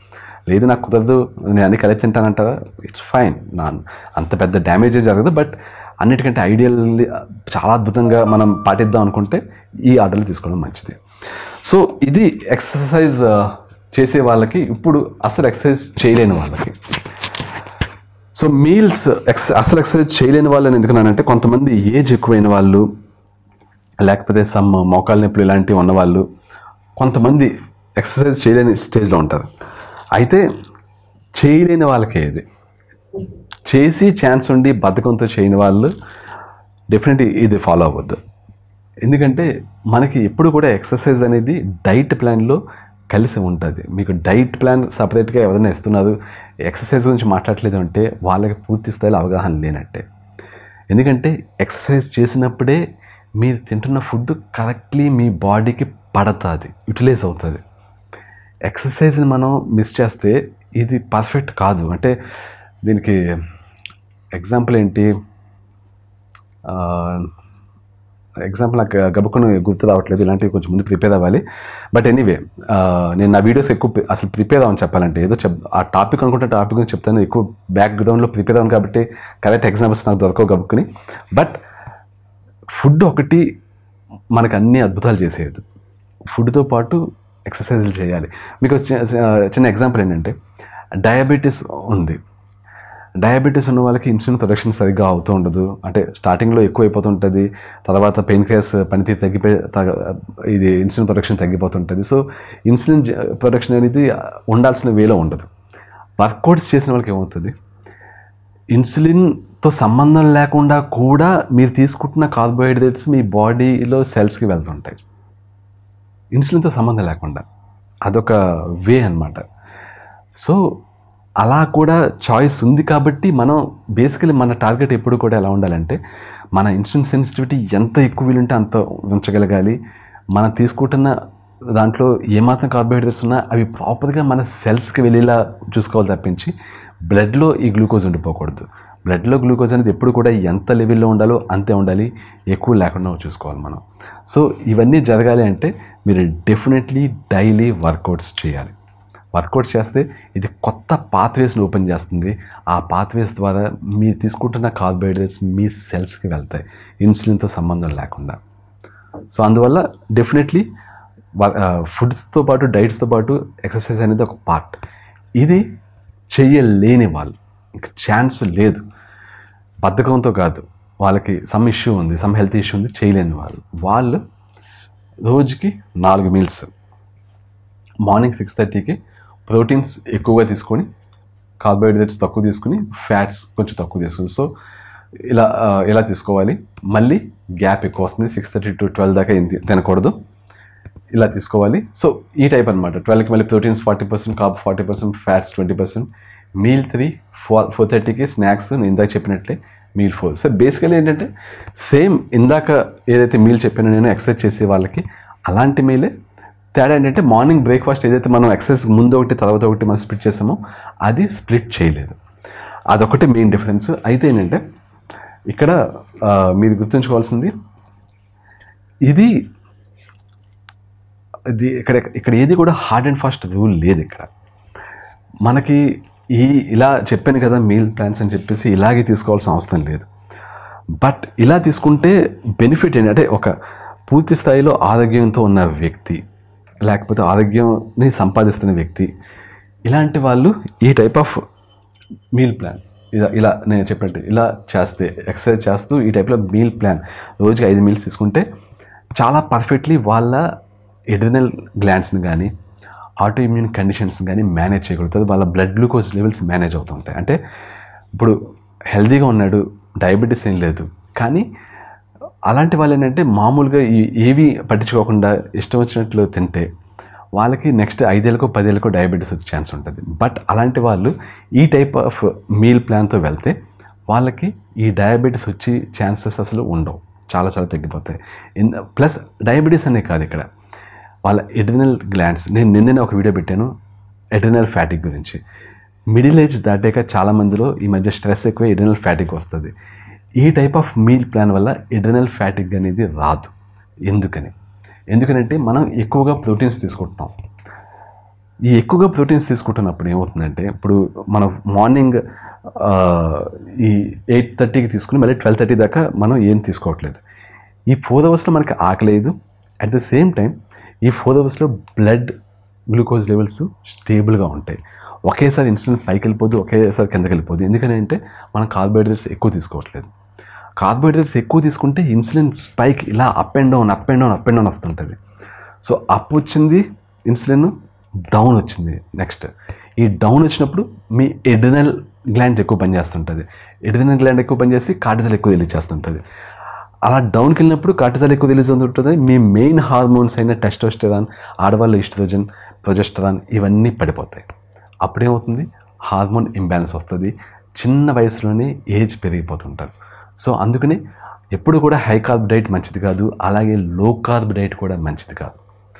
లేదు నాకు కుదరదు నేను అన్ని కలిపి తింటానంటారా ఇట్స్ ఫైన్ నా అంత పెద్ద డ్యామేజ్ జరగదు బట్ అన్నిటికంటే ఐడియల్ చాలా అద్భుతంగా మనం పాటిద్దాం అనుకుంటే ఈ ఆర్డర్లు తీసుకోవడం మంచిది సో ఇది ఎక్సర్సైజ్ చేసే వాళ్ళకి ఇప్పుడు అసలు ఎక్సర్సైజ్ చేయలేని వాళ్ళకి సో మీల్స్ ఎక్స్ అసలు ఎక్సర్సైజ్ చేయలేని వాళ్ళని ఎందుకన్నానంటే కొంతమంది ఏజ్ ఎక్కువైన వాళ్ళు లేకపోతే సమ్ మోకాలు నొప్పులు ఇలాంటివి ఉన్నవాళ్ళు కొంతమంది ఎక్సర్సైజ్ చేయలేని స్టేజ్లో ఉంటారు అయితే చేయలేని వాళ్ళకే ఇది చేసి ఛాన్స్ ఉండి బద్ధకంతో చేయని వాళ్ళు డెఫినెట్లీ ఇది ఫాలో అవ్వద్దు ఎందుకంటే మనకి ఎప్పుడు కూడా ఎక్సర్సైజ్ అనేది డైట్ ప్లాన్లో కలిసి ఉంటుంది మీకు డైట్ ప్లాన్ సపరేట్గా ఎవరైనా ఇస్తున్నారు ఎక్సర్సైజ్ గురించి మాట్లాడలేదు అంటే వాళ్ళకి పూర్తి స్థాయిలో అవగాహన లేనట్టే ఎందుకంటే ఎక్సర్సైజ్ చేసినప్పుడే మీరు తింటున్న ఫుడ్ కరెక్ట్లీ మీ బాడీకి పడుతుంది యూటిలైజ్ అవుతుంది ఎక్సర్సైజ్ని మనం మిస్ చేస్తే ఇది పర్ఫెక్ట్ కాదు అంటే దీనికి ఎగ్జాంపుల్ ఏంటి ఎగ్జాంపుల్ నాకు గబుక్కుని గుర్తు రావట్లేదు ఇలాంటివి కొంచెం ముందు ప్రిపేర్ అవ్వాలి బట్ ఎనీవే నేను నా వీడియోస్ ఎక్కువ ప్రి- అసలు ప్రిపేర్ అవ్వని చెప్పాలంటే ఏదో చెప్ ఆ టాపిక్ అనుకుంటే టాపిక్ గురించి చెప్తాను ఎక్కువ బ్యాక్గ్రౌండ్లో ప్రిపేర్ అవ్వను కాబట్టి కరెక్ట్ ఎగ్జాంపుల్స్ నాకు దొరకవు గబుక్కుని బట్ ఫుడ్ ఒకటి మనకు అన్ని అద్భుతాలు చేసేది ఫుడ్తో పాటు ఎక్సర్సైజులు చేయాలి మీకు ఒక చి- చిన్న ఎగ్జాంపుల్ ఏంటంటే డయాబెటీస్ ఉంది డయాబెటీస్ ఉన్న వాళ్ళకి ఇన్సులిన్ ప్రొడక్షన్ సరిగ్గా అవుతూ ఉండదు అంటే స్టార్టింగ్లో ఎక్కువ అయిపోతుంటుంది తర్వాత పెయిన్ కేస్ పనితీరు తగ్గిపోయి తగ- ఇది ఇన్సులిన్ ప్రొడక్షన్ తగ్గిపోతుంటుంది సో ఇన్సులిన్ ప్రొడక్షన్ అనేది ఉండాల్సిన వేలో ఉండదు వర్కౌట్స్ చేసిన వాళ్ళకి ఏమవుతుంది ఇన్సులిన్తో సంబంధం లేకుండా కూడా మీరు తీసుకుంటున్న కార్బోహైడ్రేట్స్ మీ బాడీలో సెల్స్కి వెళ్తుంటాయి ఇన్సులిన్తో సంబంధం లేకుండా అదొక వే అన్నమాట సో అలా కూడా చాయిస్ ఉంది కాబట్టి మనం బేసికలీ మన టార్గెట్ ఎప్పుడు కూడా ఎలా ఉండాలంటే మన ఇన్సులిన్ సెన్సిటివిటీ ఎంత ఎక్కువ వీలుంటే అంత ఉంచగలగాలి మనం తీసుకుంటున్న దాంట్లో ఏమాత్రం కార్బోహైడ్రేట్స్ ఉన్నా అవి ప్రాపర్గా మన సెల్స్కి వెళ్ళేలా చూసుకోవాలి తప్పించి బ్లడ్లో ఈ గ్లూకోజ్ ఉండిపోకూడదు బ్లడ్లో గ్లూకోజ్ అనేది ఎప్పుడు కూడా ఎంత లెవెల్లో ఉండాలో అంతే ఉండాలి ఎక్కువ లేకుండా చూసుకోవాలి మనం సో ఇవన్నీ జరగాలి అంటే మీరు డెఫినెట్లీ డైలీ వర్కౌట్స్ చేయాలి వర్కౌట్ చేస్తే ఇది కొత్త పాత్వేస్ని ఓపెన్ చేస్తుంది ఆ పాత్వేస్ ద్వారా మీరు తీసుకుంటున్న కార్బోహైడ్రేట్స్ మీ సెల్స్కి వెళ్తాయి ఇన్సులిన్తో సంబంధం లేకుండా సో అందువల్ల డెఫినెట్లీ ఫుడ్స్తో పాటు డైట్స్తో పాటు ఎక్సర్సైజ్ అనేది ఒక పార్ట్ ఇది చెయ్యలేని వాళ్ళు ఇంక ఛాన్స్ లేదు బద్ధకంతో కాదు వాళ్ళకి సమ్ ఇష్యూ ఉంది సమ్ హెల్త్ ఇష్యూ ఉంది చేయలేని వాళ్ళు వాళ్ళు రోజుకి నాలుగు మీల్స్ మార్నింగ్ సిక్స్ థర్టీకి ప్రోటీన్స్ ఎక్కువగా తీసుకొని కార్బోహైడ్రేట్స్ తక్కువ తీసుకుని ఫ్యాట్స్ కొంచెం తక్కువ తీసుకుని సో ఇలా ఆ, ఇలా తీసుకోవాలి మళ్ళీ గ్యాప్ ఎక్కువ వస్తుంది సిక్స్ థర్టీ టు ట్వెల్వ్ దాకా ఏం తి- తినకూడదు ఇలా తీసుకోవాలి సో ఈ టైప్ అనమాట ట్వెల్వ్కి మళ్ళీ proteins forty percent carb forty percent fats twenty percent meal three four four థర్టీకి స్నాక్స్ నేను ఇందాక చెప్పినట్లే మీల్ ఫోర్ సో బేసికలీ ఏంటంటే సేమ్ ఇందాక ఏదైతే మీల్ చెప్పానో నేను ఎక్సర్సైజ్ చేసే వాళ్ళకి అలాంటి మీలే తేడా ఏంటంటే మార్నింగ్ బ్రేక్ఫాస్ట్ ఏదైతే మనం ఎక్సర్సైజ్ ముందు ఒకటి తర్వాత ఒకటి మనం స్ప్లిట్ చేసామో అది స్ప్లిట్ చేయలేదు అదొకటి మెయిన్ డిఫరెన్స్ అయితే ఏంటంటే ఇక్కడ ఆ, మీరు గుర్తుంచుకోవాల్సింది ఇది ఇది ఇక్కడ ఇక్కడ ఏది కూడా హార్డ్ అండ్ ఫాస్ట్ రూల్ లేదు ఇక్కడ మనకి ఈ ఇలా చెప్పాను కదా మీల్ ప్లాన్స్ అని చెప్పేసి ఇలాగే తీసుకోవాల్సిన అవసరం లేదు బట్ ఇలా తీసుకుంటే బెనిఫిట్ ఏంటంటే ఒక పూర్తి స్థాయిలో ఆరోగ్యంతో ఉన్న వ్యక్తి లేకపోతే ఆరోగ్యాన్ని సంపాదిస్తున్న వ్యక్తి ఇలాంటి వాళ్ళు ఈ టైప్ ఆఫ్ మీల్ ప్లాన్ ఇలా ఇలా నేను చెప్పినట్టు ఇలా చేస్తే ఎక్సర్సైజ్ చేస్తూ ఈ టైప్లో మీల్ ప్లాన్ రోజుకి ఐదు మీల్స్ తీసుకుంటే చాలా పర్ఫెక్ట్లీ వాళ్ళ ఎడ్రినల్ గ్లాండ్స్ని కానీ ఆటో ఇమ్యూన్ కండిషన్స్ని కానీ మేనేజ్ చేయగలుగుతుంది వాళ్ళ బ్లడ్ గ్లూకోజ్ లెవెల్స్ మేనేజ్ అవుతుంటాయి అంటే ఇప్పుడు హెల్తీగా ఉన్నాడు డయాబెటీస్ ఏం లేదు కానీ అలాంటి వాళ్ళు ఏంటంటే మామూలుగా ఈ ఏవి పట్టించుకోకుండా ఇష్టం వచ్చినట్లు తింటే వాళ్ళకి నెక్స్ట్ ఐదేళ్ళకో పదేళ్ళకో డయాబెటీస్ వచ్చే ఛాన్స్ ఉంటుంది బట్ అలాంటి వాళ్ళు ఈ టైప్ ఆఫ్ మీల్ ప్లాన్తో వెళ్తే వాళ్ళకి ఈ డయాబెటీస్ వచ్చి ఛాన్సెస్ అసలు ఉండవు చాలా చాలా తగ్గిపోతాయి ప్లస్ డయాబెటీస్ అనే కాదు ఇక్కడ వాళ్ళ ఎడ్రినల్ గ్లాండ్స్ నేను నిన్ననే ఒక వీడియో పెట్టాను ఎడ్రినల్ ఫ్యాటిక్ గురించి మిడిల్ ఏజ్ దాటాక చాలా మందిలో ఈ మధ్య స్ట్రెస్ ఎక్కువ ఎడ్రినల్ ఫ్యాటిక్ వస్తుంది ఈ టైప్ ఆఫ్ మీల్ ప్లాన్ వల్ల ఎడ్రినల్ ఫ్యాటిక్ అనేది రాదు ఎందుకని ఎందుకనంటే మనం ఎక్కువగా ప్రోటీన్స్ తీసుకుంటున్నాం ఈ ఎక్కువగా ప్రోటీన్స్ తీసుకుంటున్నప్పుడు ఏమవుతుందంటే ఇప్పుడు మనం మార్నింగ్ ఆ, ఈ ఎయిట్ థర్టీకి తీసుకుని మళ్ళీ ట్వెల్వ్ థర్టీ దాకా మనం ఏం తీసుకోవట్లేదు ఈ ఫోర్ అవర్స్లో మనకి ఆకలేదు అట్ ద సేమ్ టైం ఈ ఫోర్ అవర్స్లో బ్లడ్ గ్లూకోజ్ లెవెల్స్ స్టేబుల్గా ఉంటాయి ఒకేసారి ఇన్సులిన్ పైకి వెళ్ళిపోద్దు ఒకేసారి కిందకి వెళ్ళిపోద్దు ఎందుకని అంటే మనం కార్బోహైడ్రేట్స్ ఎక్కువ తీసుకోవట్లేదు కార్బోహైడ్రేట్స్ ఎక్కువ తీసుకుంటే ఇన్సులిన్ స్పైక్ ఇలా up and down up and down up and down వస్తుంటుంది సో అప్ వచ్చింది ఇన్సులిన్ డౌన్ వచ్చింది నెక్స్ట్ ఈ డౌన్ వచ్చినప్పుడు మీ ఎడినల్ గ్లాండ్ ఎక్కువ పనిచేస్తుంటుంది ఎడినల్ గ్లాండ్ ఎక్కువ పనిచేసి కార్టిజల్ ఎక్కువ రిలీజ్ చేస్తుంటుంది అలా డౌన్కి వెళ్ళినప్పుడు కార్టిజల్ ఎక్కువ రిలీజ్ అవుతుంటుంది మీ మెయిన్ హార్మోన్స్ అయిన టెస్టోస్టెరాన్ ఆడవాళ్ళ ఈస్ట్రోజన్ ప్రొజెస్టరాన్ ఇవన్నీ పడిపోతాయి అప్పుడేమవుతుంది హార్మోన్ ఇంబ్యాలెన్స్ వస్తుంది చిన్న వయసులోనే ఏజ్ పెరిగిపోతుంటారు సో అందుకని ఎప్పుడు కూడా హై కార్బ్ డైట్ మంచిది కాదు అలాగే లో కార్బ్ డైట్ కూడా మంచిది కాదు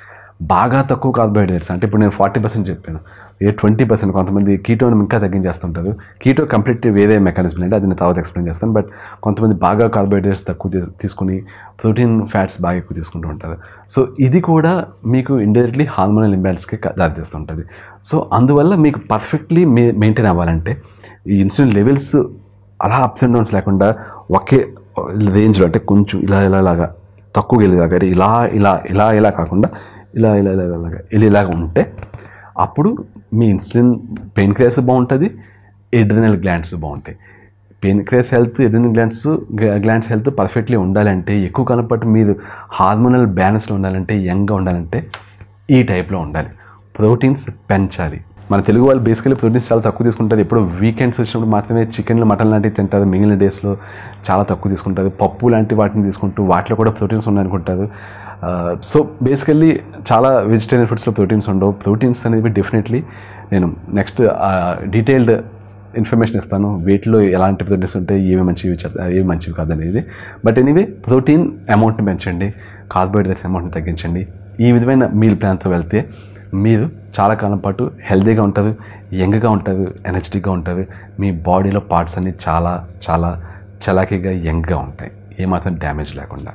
బాగా తక్కువ కార్బోహైడ్రేట్స్ అంటే ఇప్పుడు నేను ఫార్టీ పర్సెంట్ చెప్పాను ఏ ట్వంటీ పర్సెంట్ కొంతమంది కీటోని ఇంకా తగ్గించేస్తుంటారు కీటో కంప్లీట్ వేరే మెకానిజం అంటే అది నేను తర్వాత ఎక్స్ప్లెయిన్ చేస్తాను బట్ కొంతమంది బాగా కార్బోహైడ్రేట్స్ తక్కువ తీ- తీసుకుని ప్రోటీన్ ఫ్యాట్స్ బాగా ఎక్కువ తీసుకుంటూ ఉంటారు సో ఇది కూడా మీకు ఇండైరెక్ట్లీ హార్మోనల్ ఇంబ్యాలెన్స్కి దారితీస్తుంటుంది సో అందువల్ల మీకు పర్ఫెక్ట్లీ మే మెయింటైన్ అవ్వాలంటే ఈ ఇన్సులిన్ లెవెల్స్ అలా అప్స్ అండ్ డౌన్స్ లేకుండా ఒకే రేంజ్లో అంటే కొంచెం ఇలా ఇలా ఇలాగా తక్కువ వెళ్ళేలాగా అంటే ఇలా ఇలా ఇలా ఇలా కాకుండా ఇలా ఇలా ఇలా ఇలాగా వెళ్ళేలాగా ఉంటే అప్పుడు మీ ఇన్సులిన్ పెయిన్ క్రేస్ బాగుంటుంది ఎడ్రినల్ గ్లాండ్స్ బాగుంటాయి pancreas health adrenal glands glands health perfectly ఉండాలంటే ఎక్కువ కాలం పాటు మీరు హార్మోనల్ బ్యాలెన్స్లో ఉండాలంటే యంగ్గా ఉండాలంటే ఈ టైప్లో ఉండాలి ప్రోటీన్స్ పెంచాలి మన తెలుగు వాళ్ళు బేసికలీ ప్రోటీన్స్ చాలా తక్కువ తీసుకుంటారు ఎప్పుడు వీకెండ్స్ వచ్చినప్పుడు మాత్రమే చికెన్లు మటన్ లాంటివి తింటారు మిగిలిన డేస్లో చాలా తక్కువ తీసుకుంటారు పప్పు లాంటి వాటిని తీసుకుంటూ వాటిలో కూడా ప్రోటీన్స్ ఉన్నాయనుకుంటారు సో బేసికల్లీ చాలా వెజిటేరియన్ ఫుడ్స్లో ప్రోటీన్స్ ఉండవు ప్రోటీన్స్ అనేవి డెఫినెట్లీ నేను నెక్స్ట్ డీటెయిల్డ్ ఇన్ఫర్మేషన్ ఇస్తాను వీటిలో ఎలాంటి ప్రోటీన్స్ ఉంటాయి ఏవి మంచివి చెత్త- ఏవి మంచివి కాదు అనేది బట్ ఎనీవే ప్రోటీన్ అమౌంట్ని పెంచండి కార్బోహైడ్రేట్స్ అమౌంట్ని తగ్గించండి ఈ విధమైన మీల్ ప్లాన్తో వెళ్తే మీరు చాలా కాలం పాటు హెల్తీగా ఉంటారు యంగ్గా ఉంటారు ఎనర్జెటిక్గా ఉంటారు మీ బాడీలో పార్ట్స్ అన్ని చాలా చాలా చలాకీగా యంగ్గా ఉంటాయి ఏమాత్రం డ్యామేజ్ లేకుండా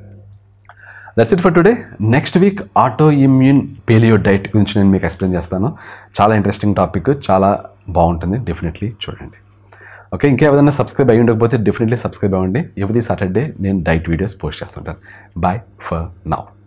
that's it for today next week auto immune paleo diet గురించి నేను మీకు ఎక్స్ప్లెయిన్ చేస్తాను చాలా ఇంట్రెస్టింగ్ టాపిక్ చాలా బాగుంటుంది డెఫినెట్లీ చూడండి ఓకే ఇంకా ఏదైనా సబ్స్క్రైబ్ అయ్యి ఉండకపోతే డెఫినెట్లీ సబ్స్క్రైబ్ అవ్వండి ఎవ్రీ సాటర్డే నేను డైట్ వీడియోస్ పోస్ట్ చేస్తుంటాను బాయ్ ఫర్ నౌ